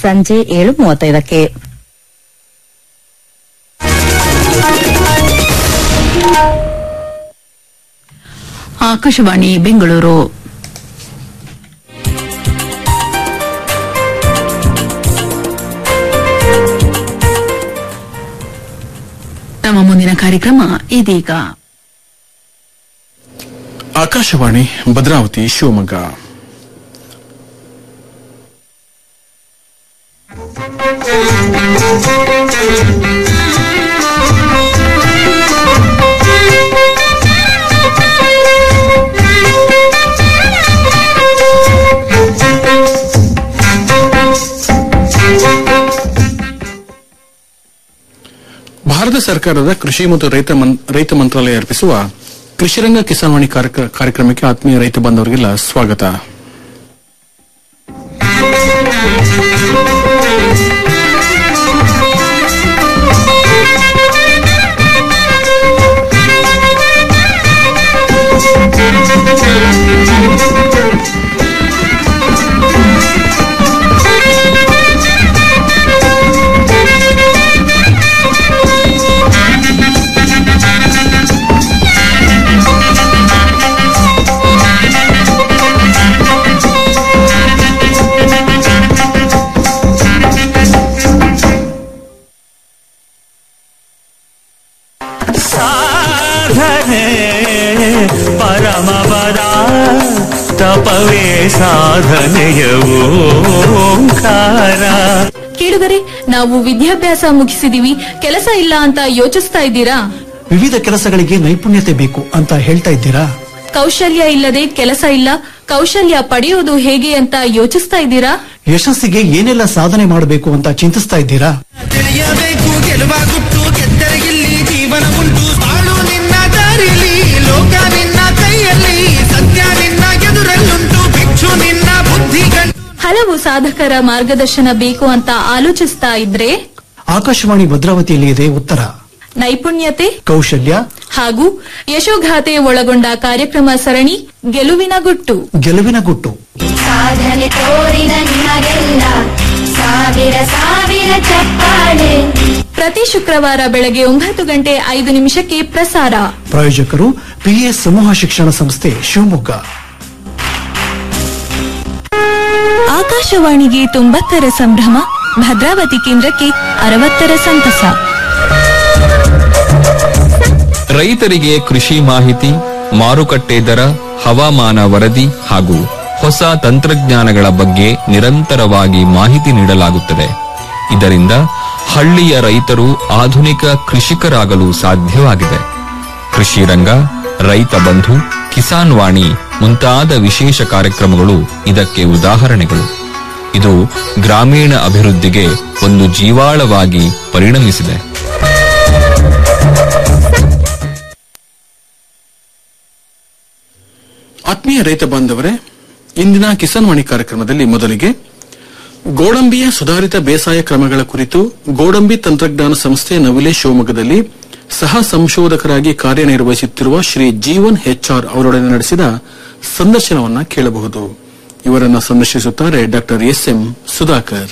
ಸಂಜೆ ಏಳು ಮೂವತ್ತೈದಕ್ಕೆ ಆಕಾಶವಾಣಿ ಬೆಂಗಳೂರು ನಮ್ಮ ಮುಂದಿನ ಕಾರ್ಯಕ್ರಮ ಇದೀಗ ಆಕಾಶವಾಣಿ ಭದ್ರಾವತಿ ಶಿವಮೊಗ್ಗ ಭಾರತ ಸರ್ಕಾರದ ಕೃಷಿ ಮತ್ತು ರೈತ ಮನ್- ರೈತ ಮಂತ್ರಾಲಯ ಅರ್ಪಿಸುವ ಕೃಷಿರಂಗ ಕಿಸಾನ್ವಾಣಿ ಕಾರ್ಯಕ್ರ- ಕಾರ್ಯಕ್ರಮಕ್ಕೆ ಆತ್ಮೀಯ ರೈತ ಬಾಂಧವರಿಗೆಲ್ಲ ಸ್ವಾಗತ ಸಾಧನೆ ಪರಮವರ ತಪವೇ ಸಾಧನೆಯ ಓಂಕಾರ ಕೇಳುಗರೆ ನಾವು ವಿದ್ಯಾಭ್ಯಾಸ ಮುಗಿಸಿದೀವಿ ಕೆಲಸ ಇಲ್ಲ ಅಂತ ಯೋಚಿಸ್ತಾ ಇದ್ದೀರಾ ವಿವಿಧ ಕೆಲಸಗಳಿಗೆ ನೈಪುಣ್ಯತೆ ಬೇಕು ಅಂತ ಹೇಳ್ತಾ ಇದ್ದೀರಾ ಕೌಶಲ್ಯ ಇಲ್ಲದೆ ಕೆಲಸ ಇಲ್ಲ ಕೌಶಲ್ಯ ಪಡೆಯೋದು ಹೇಗೆ ಅಂತ ಯೋಚಿಸ್ತಾ ಇದ್ದೀರಾ ಯಶಸ್ಸಿಗೆ ಏನೆಲ್ಲ ಸಾಧನೆ ಮಾಡಬೇಕು ಅಂತ ಚಿಂತಿಸ್ತಾ ಇದ್ದೀರಾ ತಿಳಿಯಬೇಕು ಗೆಲುವ ಗುಟ್ಟು ಗೆದ್ದರೆ ಇಲ್ಲಿ ಜೀವನ ಉಂಟು ಬಾಳು ನಿನ್ನ ದಾರಿಲಿ ಲೋಕ ನಿನ್ನ ಕೈಯಲ್ಲಿ ಸತ್ಯ ನಿನ್ನ ಎದುರಲ್ಲುಂಟು ಭಿಕ್ಷು ನಿನ್ನ ಬುದ್ಧಿ ಗಂಟು ಹಲವು ಸಾಧಕರ ಮಾರ್ಗದರ್ಶನ ಬೇಕು ಅಂತ ಆಲೋಚಿಸ್ತಾ ಇದ್ರೆ ಆಕಾಶವಾಣಿ ಭದ್ರಾವತಿಯಲ್ಲಿ ಇದೆ ಉತ್ತರ ನೈಪುಣ್ಯತೆ ಕೌಶಲ್ಯ ಹಾಗೂ ಯಶೋಗಾಥೆ ಒಳಗೊಂಡ ಕಾರ್ಯಕ್ರಮ ಸರಣಿ ಗೆಲುವಿನ ಗುಟ್ಟು ಗೆಲುವಿನ ಗುಟ್ಟು ಸಾಧನೆ ತೋರಿದ ನಿಮಗೆಲ್ಲ ಸಾವಿರ ಸಾವಿರ ಚಪ್ಪಾಳೆ ಪ್ರತಿ ಶುಕ್ರವಾರ ಬೆಳಗ್ಗೆ ಒಂಬತ್ತು ಗಂಟೆ ಐದು ನಿಮಿಷಕ್ಕೆ ಪ್ರಸಾರ ಪ್ರಾಯೋಜಕರು ಪಿಎಸ್ ಸಮೂಹ ಶಿಕ್ಷಣ ಸಂಸ್ಥೆ ಶಿವಮೊಗ್ಗ ಆಕಾಶವಾಣಿಗೆ ತೊಂಬತ್ತರ ಸಂಭ್ರಮ ಭದ್ರಾವತಿ ಕೇಂದ್ರಕ್ಕೆ ಅರವತ್ತರ ಸಂತಸ ರೈತರಿಗೆ ಕೃಷಿ ಮಾಹಿತಿ ಮಾರುಕಟ್ಟೆ ದರ ಹವಾಮಾನ ವರದಿ ಹಾಗೂ ಹೊಸ ತಂತ್ರಜ್ಞಾನಗಳ ಬಗ್ಗೆ ನಿರಂತರವಾಗಿ ಮಾಹಿತಿ ನೀಡಲಾಗುತ್ತದೆ ಇದರಿಂದ ಹಳ್ಳಿಯ ರೈತರು ಆಧುನಿಕ ಕೃಷಿಕರಾಗಲು ಸಾಧ್ಯವಾಗಿದೆ ಕೃಷಿ ರಂಗ ರೈತ ಬಂಧು ಕಿಸಾನ್ ವಾಣಿ ಮುಂತಾದ ವಿಶೇಷ ಕಾರ್ಯಕ್ರಮಗಳು ಇದಕ್ಕೆ ಉದಾಹರಣೆಗಳು ಇದು ಗ್ರಾಮೀಣ ಅಭಿವೃದ್ಧಿಗೆ ಒಂದು ಜೀವಾಳವಾಗಿ ಪರಿಣಮಿಸಿದೆ ಆತ್ಮೀಯ ರೈತ ಬಾಂಧವರೇ ಇಂದಿನ ಕಿಸಾನ್ ವಾಣಿ ಕಾರ್ಯಕ್ರಮದಲ್ಲಿ ಮೊದಲಿಗೆ ಗೋಡಂಬಿಯ ಸುಧಾರಿತ ಬೇಸಾಯ ಕ್ರಮಗಳ ಕುರಿತು ಗೋಡಂಬಿ ತಂತ್ರಜ್ಞಾನ ಸಂಸ್ಥೆ ನವಿಲೆ ಶಿವಮೊಗ್ಗದಲ್ಲಿ ಸಹ ಸಂಶೋಧಕರಾಗಿ ಕಾರ್ಯನಿರ್ವಹಿಸುತ್ತಿರುವ ಶ್ರೀ ಜೀವನ್ ಹೆಚ್ಆರ್ ಅವರೊಡನೆ ನಡೆಸಿದ ಸಂದರ್ಶನವನ್ನ ಕೇಳಬಹುದು ಇವರನ್ನ ಸಂದರ್ಶಿಸುತ್ತಾರೆ ಡಾಕ್ಟರ್ ಎಸ್ ಎಂ ಸುಧಾಕರ್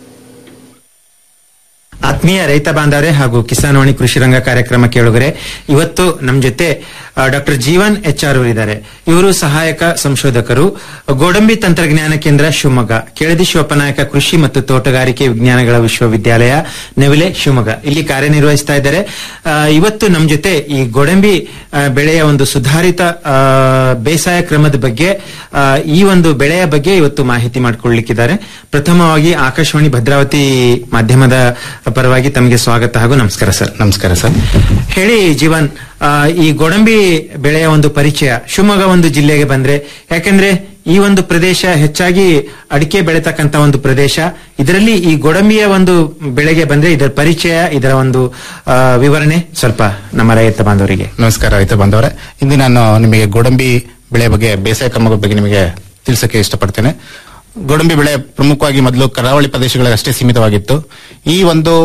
ಆತ್ಮೀಯ ರೈತ ಬಾಂಧವರೇ ಹಾಗೂ ಕಿಸಾನ್ ವಾಣಿ ಕೃಷಿ ರಂಗ ಕಾರ್ಯಕ್ರಮ ಕೇಳುಗರೆ ಇವತ್ತು ನಮ್ಮ ಜೊತೆ ಡಾಕ್ಟರ್ ಜೀವನ್ ಎಚ್ ಆರ್ ಇದ್ದಾರೆ ಇವರು ಸಹಾಯಕ ಸಂಶೋಧಕರು ಗೋಡಂಬಿ ತಂತ್ರಜ್ಞಾನ ಕೇಂದ್ರ ಶಿವಮೊಗ್ಗ ಕೆಳದಿ ಶಿವಪ್ಪನಾಯಕ ಕೃಷಿ ಮತ್ತು ತೋಟಗಾರಿಕೆ ವಿಜ್ಞಾನಗಳ ವಿಶ್ವವಿದ್ಯಾಲಯ ನವಿಲೆ ಶಿವಮೊಗ್ಗ ಇಲ್ಲಿ ಕಾರ್ಯನಿರ್ವಹಿಸ್ತಾ ಇದ್ದಾರೆ ಆ, ಇವತ್ತು ನಮ್ಮ ಜೊತೆ ಈ ಗೋಡಂಬಿ ಆ, ಬೆಳೆಯ ಒಂದು ಸುಧಾರಿತ ಆ, ಬೇಸಾಯ ಕ್ರಮದ ಬಗ್ಗೆ ಆ, ಈ ಒಂದು ಬೆಳೆಯ ಬಗ್ಗೆ ಇವತ್ತು ಮಾಹಿತಿ ಮಾಡಿಕೊಳ್ಳಿಕ್ಕಿದ್ದಾರೆ ಪ್ರಥಮವಾಗಿ ಆಕಾಶವಾಣಿ ಭದ್ರಾವತಿ ಮಾಧ್ಯಮದ ಪರವಾಗಿ ತಮಗೆ ಸ್ವಾಗತ ಹಾಗೂ ನಮಸ್ಕಾರ ಸರ್ ನಮಸ್ಕಾರ ಸರ್ ಹೇಳಿ ಜೀವನ್ ಆ, ಈ ಗೋಡಂಬಿ ಬೆಳೆಯ ಒಂದು ಪರಿಚಯ ಶಿವಮೊಗ್ಗ ಒಂದು ಜಿಲ್ಲೆಗೆ ಬಂದ್ರೆ ಯಾಕೆಂದ್ರೆ ಈ ಒಂದು ಪ್ರದೇಶ ಹೆಚ್ಚಾಗಿ ಅಡಿಕೆ ಬೆಳೆತಕ್ಕಂತ ಒಂದು ಪ್ರದೇಶ ಇದರಲ್ಲಿ ಈ ಗೋಡಂಬಿಯ ಒಂದು ಬೆಳೆಗೆ ಬಂದ್ರೆ ಇದರ ಪರಿಚಯ ಇದರ ಒಂದು ಆ, ವಿವರಣೆ ಸ್ವಲ್ಪ ನಮ್ಮ ರೈತ ಬಾಂಧವರಿಗೆ ನಮಸ್ಕಾರ ರೈತ ಬಾಂಧವರೇ ಇಂದು ನಾನು ನಿಮಗೆ ಗೋಡಂಬಿ ಬೆಳೆ ಬಗ್ಗೆ ಬೇಸಾಯ ಕ್ರಮಗಳ ಬಗ್ಗೆ ನಿಮಗೆ ತಿಳಿಸಕ್ಕೆ ಇಷ್ಟಪಡ್ತೇನೆ ಗೋಡಂಬಿ ಬೆಳೆ ಪ್ರಮುಖವಾಗಿ ಮೊದಲು ಕರಾವಳಿ ಪ್ರದೇಶಗಳಿಗೆ ಅಷ್ಟೇ ಸೀಮಿತವಾಗಿತ್ತು ಈ ಒಂದು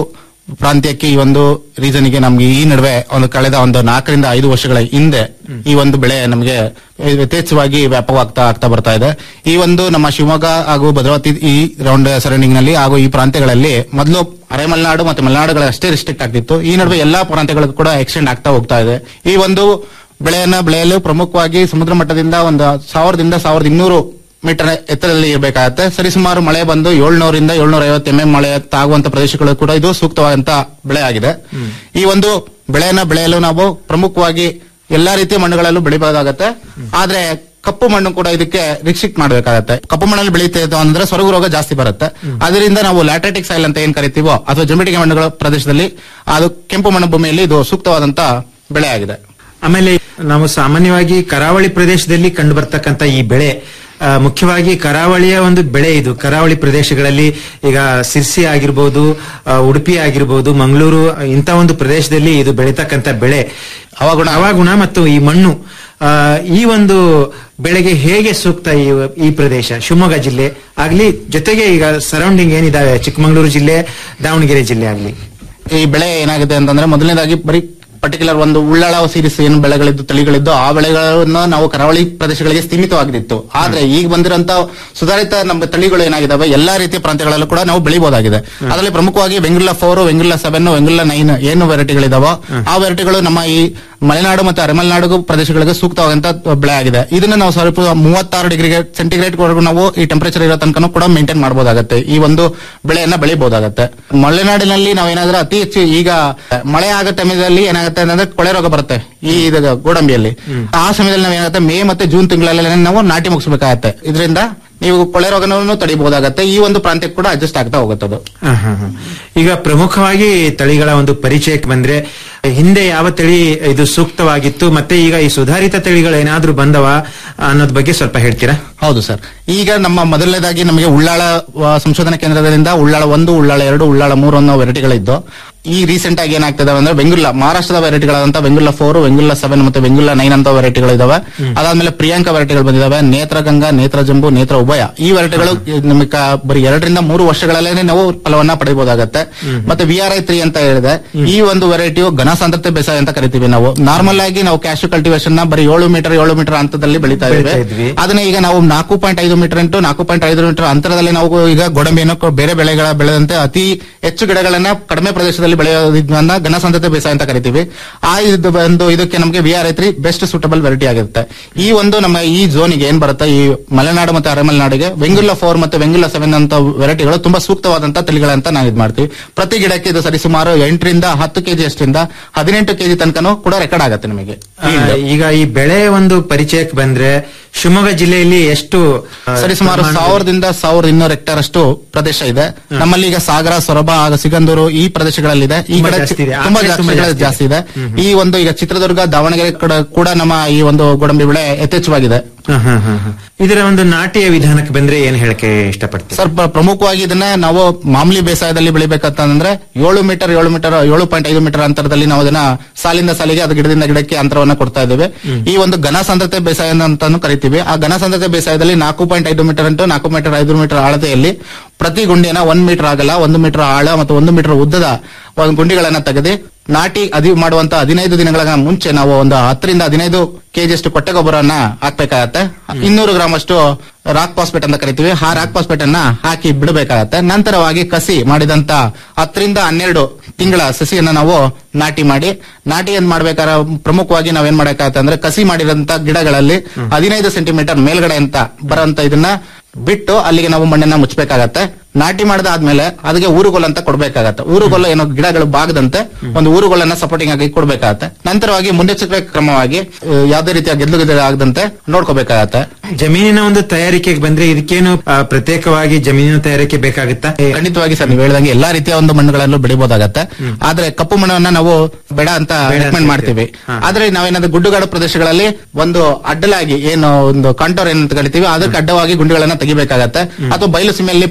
ಪ್ರಾಂತ್ಯಕ್ಕೆ ಈ ಒಂದು ರೀಸನ್ಗೆ ನಮ್ಗೆ ಈ ನಡುವೆ ಒಂದು ಕಳೆದ ಒಂದು ನಾಲ್ಕರಿಂದ ಐದು ವರ್ಷಗಳ ಹಿಂದೆ ಈ ಒಂದು ಬೆಳೆ ನಮಗೆ ಯಥೇಚ್ಛವಾಗಿ ವ್ಯಾಪಕವಾಗ್ತಾ ಆಗ್ತಾ ಬರ್ತಾ ಇದೆ ಈ ಒಂದು ನಮ್ಮ ಶಿವಮೊಗ್ಗ ಹಾಗೂ ಭದ್ರಾವತಿ ಈ ರೌಂಡ್ ಸರೌಂಡಿಂಗ್ ನಲ್ಲಿ ಹಾಗೂ ಈ ಪ್ರಾಂತ್ಯಗಳಲ್ಲಿ ಮೊದಲು ಅರೆ ಮಲೆನಾಡು ಮತ್ತೆ ಮಲೆನಾಡುಗಳ ಅಷ್ಟೇ ರಿಸ್ಟ್ರಿಕ್ಟ್ ಆಗ್ತಿತ್ತು ಈ ನಡುವೆ ಎಲ್ಲಾ ಪ್ರಾಂತ್ಯಗಳಿಗೂ ಕೂಡ ಎಕ್ಸ್ಟೆಂಡ್ ಆಗ್ತಾ ಹೋಗ್ತಾ ಇದೆ ಈ ಒಂದು ಬೆಳೆಯನ್ನ ಬೆಳೆಯಲು ಪ್ರಮುಖವಾಗಿ ಸಮುದ್ರ ಮಟ್ಟದಿಂದ ಒಂದು ಸಾವಿರದಿಂದ ಸಾವಿರದ ಇನ್ನೂರು ಮೀಟರ್ ಎತ್ತರದಲ್ಲಿ ಇರಬೇಕಾಗತ್ತೆ ಸರಿಸುಮಾರು ಮಳೆ ಬಂದು ಏಳ್ನೂರಿಂದ ಏಳ್ನೂರ ಐವತ್ತು ಎಂ ಎಂ ಮಳೆ ತಾಗುವಂತ ಪ್ರದೇಶಗಳು ಕೂಡ ಇದು ಸೂಕ್ತವಾದಂತ ಬೆಳೆ ಆಗಿದೆ ಈ ಒಂದು ಬೆಳೆಯನ್ನ ಬೆಳೆಯಲು ನಾವು ಪ್ರಮುಖವಾಗಿ ಎಲ್ಲಾ ರೀತಿಯ ಮಣ್ಣುಗಳಲ್ಲೂ ಬೆಳಿಬಹುದಾಗತ್ತೆ ಆದ್ರೆ ಕಪ್ಪು ಮಣ್ಣು ಕೂಡ ಇದಕ್ಕೆ ರಿಸ್ಟ್ರಿಕ್ಟ್ ಮಾಡಬೇಕಾಗತ್ತೆ ಕಪ್ಪು ಮಣ್ಣಲ್ಲಿ ಬೆಳೀತಿದ್ದು ಅಂದ್ರೆ ಸೊರಗು ರೋಗ ಜಾಸ್ತಿ ಬರುತ್ತೆ ಅದರಿಂದ ನಾವು ಲ್ಯಾಟ್ರೆಟಿಕ್ ಸೈಲ್ ಅಂತ ಏನ್ ಕರಿತೀವೋ ಅಥವಾ ಜಮಿಟಿಗೆ ಮಣ್ಣುಗಳ ಪ್ರದೇಶದಲ್ಲಿ ಅದು ಕೆಂಪು ಮಣ್ಣು ಭೂಮಿಯಲ್ಲಿ ಇದು ಸೂಕ್ತವಾದಂತ ಬೆಳೆ ಆಗಿದೆ ಆಮೇಲೆ ನಾವು ಸಾಮಾನ್ಯವಾಗಿ ಕರಾವಳಿ ಪ್ರದೇಶದಲ್ಲಿ ಕಂಡು ಬರ್ತಕ್ಕಂತ ಈ ಬೆಳೆ ಆ, ಮುಖ್ಯವಾಗಿ ಕರಾವಳಿಯ ಒಂದು ಬೆಳೆ ಇದು ಕರಾವಳಿ ಪ್ರದೇಶಗಳಲ್ಲಿ ಈಗ ಸಿರ್ಸಿ ಆಗಿರ್ಬೋದು ಆ, ಉಡುಪಿ ಆಗಿರ್ಬೋದು ಮಂಗಳೂರು ಇಂಥ ಒಂದು ಪ್ರದೇಶದಲ್ಲಿ ಇದು ಬೆಳೀತಕ್ಕಂತ ಬೆಳೆ ಹವಾಗುಣ ಹವಾಗುಣ ಮತ್ತು ಈ ಮಣ್ಣು ಆ, ಈ ಒಂದು ಬೆಳೆಗೆ ಹೇಗೆ ಸೂಕ್ತ ಈ ಈ ಪ್ರದೇಶ ಶಿವಮೊಗ್ಗ ಜಿಲ್ಲೆ ಆಗ್ಲಿ ಜೊತೆಗೆ ಈಗ ಸರೌಂಡಿಂಗ್ ಏನಿದಾವೆ ಚಿಕ್ಕಮಗಳೂರು ಜಿಲ್ಲೆ ದಾವಣಗೆರೆ ಜಿಲ್ಲೆ ಆಗ್ಲಿ ಈ ಬೆಳೆ ಏನಾಗಿದೆ ಅಂತಂದ್ರೆ ಮೊದಲನೇದಾಗಿ ಬರೀ ಪರ್ಟಿಕ್ಯುಲರ್ ಒಂದು ಉಳ್ಳಾಳ ಸೀರಿಸ್ ಏನು ಬೆಳೆಗಳಿದ್ದು ತಳಿಗಳಿದ್ದು ಆ ಬೆಳೆಗಳನ್ನ ನಾವು ಕರಾವಳಿ ಪ್ರದೇಶಗಳಿಗೆ ಸೀಮಿತವಾಗಿದ್ದಿತ್ತು ಆದ್ರೆ ಈಗ ಬಂದಿರೋಂತ ಸುಧಾರಿತ ನಮ್ಮ ತಳಿಗಳು ಏನಾಗಿದಾವೆ ಎಲ್ಲಾ ರೀತಿಯ ಪ್ರಾಂತ್ಯಗಳಲ್ಲೂ ಕೂಡ ನಾವು ಬೆಳಿಬಹುದಾಗಿದೆ ಅದರಲ್ಲಿ ಪ್ರಮುಖವಾಗಿ Vengurla four Vengurla seven Vengurla nine ಏನು ವೆರೈಟಿಗಳಿದಾವೋ ಆ ವೆರೈಟಿಗಳು ನಮ್ಮ ಈ ಮಲೆನಾಡು ಮತ್ತು ಅರೆಮಲೆನಾಡು ಪ್ರದೇಶಗಳಿಗೆ ಸೂಕ್ತವಾದಂತ ಬೆಳೆ ಆಗಿದೆ ಇದನ್ನ ನಾವು ಸ್ವಲ್ಪ ಮೂವತ್ತಾರು ಡಿಗ್ರಿ ಸೆಂಟಿಗ್ರೇಡ್ ವರೆಗೂ ನಾವು ಈ ಟೆಂಪರೇಚರ್ ಇರೋ ತನಕ ಕೂಡ ಮೇಂಟೈನ್ ಮಾಡಬಹುದಾಗತ್ತೆ ಈ ಒಂದು ಬೆಳೆಯನ್ನ ಬೆಳಿಬಹುದಾಗತ್ತೆ ಮಲೆನಾಡಿನಲ್ಲಿ ನಾವೇನಾದ್ರೂ ಅತಿ ಹೆಚ್ಚು ಈಗ ಮಳೆ ಆಗೋ ಟೈಮಲ್ಲಿ ಏನಾಗುತ್ತೆ ಅಂತಂದ್ರೆ ಕೊಳೆ ರೋಗ ಬರುತ್ತೆ ಈ ಇದು ಗೋಡಂಬಿಯಲ್ಲಿ ಆ ಸಮಯದಲ್ಲಿ ನಾವು ಏನಾಗುತ್ತೆ ಮೇ ಮತ್ತೆ ಜೂನ್ ತಿಂಗಳಲ್ಲಿ ನಾವು ನಾಟಿ ಮುಗಿಸ್ಬೇಕಾಗತ್ತೆ ಇದರಿಂದ ನೀವು ಕೊಳೆ ರೋಗನೂ ತಡಿಬಹುದಾಗತ್ತೆ ಈ ಒಂದು ಪ್ರಾಂತ್ಯಕ್ಕೆ ಕೂಡ ಅಡ್ಜಸ್ಟ್ ಆಗ್ತಾ ಹೋಗುತ್ತೆ ಅದು ಹ, ಹ, ಹ. ಈಗ ಪ್ರಮುಖವಾಗಿ ತಳಿಗಳ ಒಂದು ಪರಿಚಯಕ್ಕೆ ಬಂದ್ರೆ ಹಿಂದೆ ಯಾವ ತಳಿ ಇದು ಸೂಕ್ತವಾಗಿತ್ತು ಮತ್ತೆ ಈಗ ಈ ಸುಧಾರಿತ ತಳಿಗಳು ಏನಾದ್ರೂ ಬಂದವ ಅನ್ನೋದ್ ಬಗ್ಗೆ ಸ್ವಲ್ಪ ಹೇಳ್ತೀರಾ ಹೌದು ಸರ್ ಈಗ ನಮ್ಮ ಮೊದಲನೇದಾಗಿ ನಮಗೆ ಉಳ್ಳಾಳ ಆ, ಸಂಶೋಧನಾ ಕೇಂದ್ರದಿಂದ ಉಳ್ಳಾಳ ಒಂದು ಉಳ್ಳಾಳ ಎರಡು ಉಳ್ಳಾಳ ಮೂರು ಅನ್ನೋ ವೆರೈಟಿಗಳಿದ್ದು ಈ ರೀಸೆಂಟ್ ಆಗಿ ಏನಾಗ್ತದೆ ಅಂದ್ರೆ ಬೆಂಗುಲ್ಲ ಮಹಾರಾಷ್ಟ್ರದ ವೆರೈಟಿಗಳಾದಂತ ಬೆಂಗುಲ್ಲ ಫೋರ್ ಬೆಂಗುಲ್ಲ ಸೆವೆನ್ ಮತ್ತೆ ಬೆಂಗುಲ್ಲ ನೈನ್ ಅಂತ ವೆರೈಟಿಗಳು ಇದಾವೆ ಅದಾದ್ಮೇಲೆ ಪ್ರಿಯಾಂಕಾ ವೆರೈಟಿಗಳು ಬಂದಿದಾವೆ ನೇತ್ರಗಂಗಾ ನೇತ್ರ ಜಂಬು ನೇತ್ರ ಉಭಯ ಈ ವೆರೈಟಿಗಳು ನಮಗೆ ಕ- ಬರೀ ಎರಡರಿಂದ ಮೂರು ವರ್ಷಗಳಲ್ಲೇ ನಾವು ಫಲವನ್ನ ಪಡೆಯಬಹುದಾಗತ್ತೆ ಮತ್ತೆ ವಿ ಆರ್ ಐ ತ್ರೀ ಅಂತ ಹೇಳಿದೆ ಈ ಒಂದು ವೆರೈಟಿಯು ಘನ ಸಾಂದ್ರತೆ ಬೇಸಾಯ ಅಂತ ಕರಿತೀವಿ ನಾವು ನಾರ್ಮಲ್ ಆಗಿ ನಾವು ಕ್ಯಾಶು ಕಲ್ಟಿವೇಶನ್ ನ ಬರೀ ಏಳು ಮೀಟರ್ ಏಳು ಮೀಟರ್ ಹಂತದಲ್ಲಿ ಬೆಳೀತಾ ಬೆಳೀತಾ ಇದ್ದೇವೆ ಇದ್ವಿ. ಅದನ್ನ ಈಗ ನಾವು ನಾಲ್ಕು ಪಾಯಿಂಟ್ ಐದು ಮೀಟರ್ ಇಂಟು ನಾಲ್ಕು ಪಾಯಿಂಟ್ ಐದು ಮೀಟರ್ ಅಂತರದಲ್ಲಿ ನಾವು ಈಗ ಗೋಡಂಬಿಯನ್ನು ಕೊ- ಬೇರೆ ಬೆಳೆಗಳ ಬೆಳೆದಂತೆ ಅತಿ ಹೆಚ್ಚು ಗಿಡಗಳನ್ನ ಕಡಿಮೆ ಪ್ರದೇಶದಲ್ಲಿ ಬೆಳೆಯೋದನ್ನ ಘನ ಸಾಂದ್ರತೆ ಬೇಸಾಯ ಅಂತ ಕರಿತೀವಿ ಆ ಇದು ಒಂದು ಇದಕ್ಕೆ ನಮಗೆ V R I three best suitable variety ಆಗಿರುತ್ತೆ ಈ ಒಂದು ನಮ್ಮ ಈ ಝೋನಿಗೆ ಏನ್ ಬರುತ್ತೆ ಈ ಮಲೆನಾಡು ಮತ್ತೆ ಅರೆಮಲೆನಾಡಿಗೆ ವೆಂಗುಲ್ಲ ಫೋರ್ ಮತ್ತೆ ವೆಂಗುಲ್ಲ ಸೆವೆನ್ ಅಂತ ವೆರೈಟಿಗಳು ತುಂಬಾ ಸೂಕ್ತವಾದಂತ ತಳಿಗಳಂತ ನಾವು ಇದು ಮಾಡ್ತೀವಿ ಪ್ರತಿ ಗಿಡಕ್ಕೆ ಇದು ಸರಿಸುಮಾರು ಎಂಟರಿಂದ ಹತ್ತು ಕೆಜಿ ಅಷ್ಟರಿಂದ ಹದಿನೆಂಟು ಕೆಜಿ ತನಕನೂ ಕೂಡ ರೆಕಾರ್ಡ್ ಆಗುತ್ತೆ ನಿಮಗೆ ಆ, ಈಗ ಈ ಬೆಳೆ ಒಂದು ಪರಿಚಯಕ್ಕೆ ಬಂದ್ರೆ ಶಿವಮೊಗ್ಗ ಜಿಲ್ಲೆಯಲ್ಲಿ ಎಷ್ಟು ಆ, ಸರಿಸುಮಾರು ಪ್ರಮಾಣದಲ್ಲಿ- ಸಾವಿರದಿಂದ ಸಾವಿರದ ಇನ್ನೂರು ಹೆಕ್ಟೇರ್ ಅಷ್ಟು ಪ್ರದೇಶ ಇದೆ ನಮ್ಮಲ್ಲಿ ಈಗ ಸಾಗರ ಸೊರಬ ಹಾಗೂ ಸಿಗಂದೂರು ಈ ಪ್ರದೇಶಗಳಲ್ಲಿದೆ ಈ ತುಂಬಾ ಕಡೆ ಜಾಸ್ತಿ ಇದೆ. ಆ ತುಂಬಾ ಕಡೆ ಜಾಸ್ತಿ ತುಂಬಾ ಜಾಸ್ತಿ ಜಾಸ್ತಿ ಇದೆ ಈ ಒಂದು ಈಗ ಚಿತ್ರದುರ್ಗ ದಾವಣಗೆರೆ ಕಡೆ ಕೂಡ ನಮ್ಮ ಈ ಒಂದು ಗೋಡಂಬಿ ಬೆಳೆ ಯಥೇಚ್ಛವಾಗಿದೆ ಹ, ಹ, ಹ, ಹ. ಇದರ ಒಂದು ನಾಟಿಯ ವಿಧಾನಕ್ಕೆ ಬಂದ್ರೆ ಏನ್ ಹೇಳಕ್ಕೆ ಇಷ್ಟಪಡ್ತೀವಿ ಸರ್ ಪ್ರ- ಪ್ರಮುಖವಾಗಿ ಇದನ್ನ ನಾವು ಮಾಮೂಲಿ ಬೇಸಾಯದಲ್ಲಿ ಬೆಳಿಬೇಕಂತಂದ್ರೆ ಏಳು ಮೀಟರ್ ಏಳು ಮೀಟರ್ ಏಳು ಪಾಯಿಂಟ್ ಐದು ಮೀಟರ್ ಅಂತರದಲ್ಲಿ ನಾವು ಅದನ್ನ ಸಾಲಿಂದ ಸಾಲಿಗೆ ಅದು ಗಿಡದಿಂದ ಗಿಡಕ್ಕೆ ಅಂತರವನ್ನ ಕೊಡ್ತಾ ಇದ್ದೇವೆ ಈ ಒಂದು ಘನ ಸಾಂದ್ರತೆ ಬೇಸಾಯ ಅಂತಾನು ಕರಿತೀವಿ ಆ ಘನ ಸಾಂದ್ರತೆ ಬೇಸಾಯದಲ್ಲಿ ನಾಲ್ಕು ಪಾಯಿಂಟ್ ಐದು ಮೀಟರ್ ಇಂಟು ನಾಲ್ಕು ಮೀಟರ್ ಐದು ಮೀಟರ್ ಆಳತೆಯಲ್ಲಿ ಪ್ರತಿ ಗುಂಡಿನ ಒಂದ್ ಮೀಟರ್ ಆಗಲ್ಲ ಒಂದು ಮೀಟರ್ ಆಳ ಮತ್ತು ಒಂದು ಮೀಟರ್ ಉದ್ದದ ಒಂದು ಗುಂಡಿಗಳನ್ನ ತೆಗೆದು ನಾಟಿ ಅದಿ ಮಾಡುವಂತ ಹದಿನೈದು ದಿನಗಳ ಮುಂಚೆ ನಾವು ಒಂದು ಹತ್ತರಿಂದ ಹದಿನೈದು ಕೆಜಿ ಅಷ್ಟು ಕೊಟ್ಟೆ ಗೊಬ್ಬರನ್ನ ಹಾಕ್ಬೇಕಾಗತ್ತೆ ಇನ್ನೂರು ಗ್ರಾಮ್ ಅಷ್ಟು ರಾಕ್ ಪಾಸ್ಪೇಟ್ ಅಂತ ಕರಿತೀವಿ ಆ ರಾಕ್ ಪಾಸ್ಪೇಟ್ ಅನ್ನ ಹಾಕಿ ಬಿಡಬೇಕಾಗತ್ತೆ ನಂತರವಾಗಿ ಕಸಿ ಮಾಡಿದಂತ ಹತ್ತರಿಂದ ಹನ್ನೆರಡು ತಿಂಗಳ ಸಸಿಯನ್ನ ನಾವು ನಾಟಿ ಮಾಡಿ ನಾಟಿ ಏನ್ ಮಾಡ್ಬೇಕಾದ್ರೆ ಪ್ರಮುಖವಾಗಿ ನಾವೇನ್ ಮಾಡಬೇಕಾಗತ್ತೆ ಅಂದ್ರೆ ಕಸಿ ಮಾಡಿದಂತ ಗಿಡಗಳಲ್ಲಿ ಹದಿನೈದು ಸೆಂಟಿಮೀಟರ್ ಮೇಲ್ಗಡೆ ಅಂತ ಬರೋಂತ ಇದನ್ನ ಬಿಟ್ಟು ಅಲ್ಲಿಗೆ ನಾವು ಮಣ್ಣನ್ನ ಮುಚ್ಚಬೇಕಾಗತ್ತೆ ನಾಟಿ ಮಾಡಿದಾದ್ಮೇಲೆ ಅದಕ್ಕೆ ಊರುಗೊಲ್ಲ ಅಂತ ಕೊಡ್ಬೇಕಾಗತ್ತೆ ಊರುಗೊಲ್ಲ ಏನೋ ಗಿಡಗಳು ಬಾಗದಂತೆ ಒಂದು ಊರುಗೊಲ್ಲನ್ನ ಸಪೋರ್ಟಿಂಗ್ ಆಗಿ ಕೊಡ್ಬೇಕಾಗತ್ತೆ ನಂತರವಾಗಿ ಮುನ್ನೆಚ್ಚರಿಕೆ ಕ್ರಮವಾಗಿ ಆ, ಯಾವುದೇ ರೀತಿಯ ಗೆದ್ಲು ಗೆದ್ಲು ಆಗದಂತೆ ನೋಡ್ಕೋಬೇಕಾಗತ್ತೆ ಜಮೀನಿನ ಒಂದು ತಯಾರಿಕೆಗೆ ಬಂದ್ರೆ ಇದಕ್ಕೇನು ಆ, ಪ್ರತ್ಯೇಕವಾಗಿ ಜಮೀನಿನ ತಯಾರಿಕೆ ಬೇಕಾಗುತ್ತಾ ಖಂಡಿತವಾಗಿ ಸರ್ ನೀವು ಹೇಳ್ದಂಗೆ ಎಲ್ಲಾ ರೀತಿಯ ಒಂದು ಮಣ್ಣುಗಳಲ್ಲೂ ಬೆಳಿಬಹುದಾಗತ್ತೆ ಆದ್ರೆ ಕಪ್ಪು ಮಣ್ಣನ್ನ ನಾವು ಬೇಡ ಅಂತ ಬೇಡ ಅಂತ ರೆಕಮೆಂಡ್ ಮಾಡ್ತೀವಿ ಹಾ. ಆದ್ರೆ ನಾವೇನಾದ್ರೂ ಗುಡ್ಡುಗಾಡು ಪ್ರದೇಶಗಳಲ್ಲಿ ಒಂದು ಅಡ್ಡಲಾಗಿ ಏನು ಒಂದು ಕಾಂಟೋರ್ ಏನಂತ ಕರಿತೀವಿ ಅದಕ್ಕೆ ಅಡ್ಡವಾಗಿ ಗುಂಡಿಗಳನ್ನ ತೆಗಿಬೇಕಾಗತ್ತೆ ಅಥವಾ ಬಯಲು ಸೀಮೆಯಲ್ಲಿ ಪ್ರದೇಶಗಳು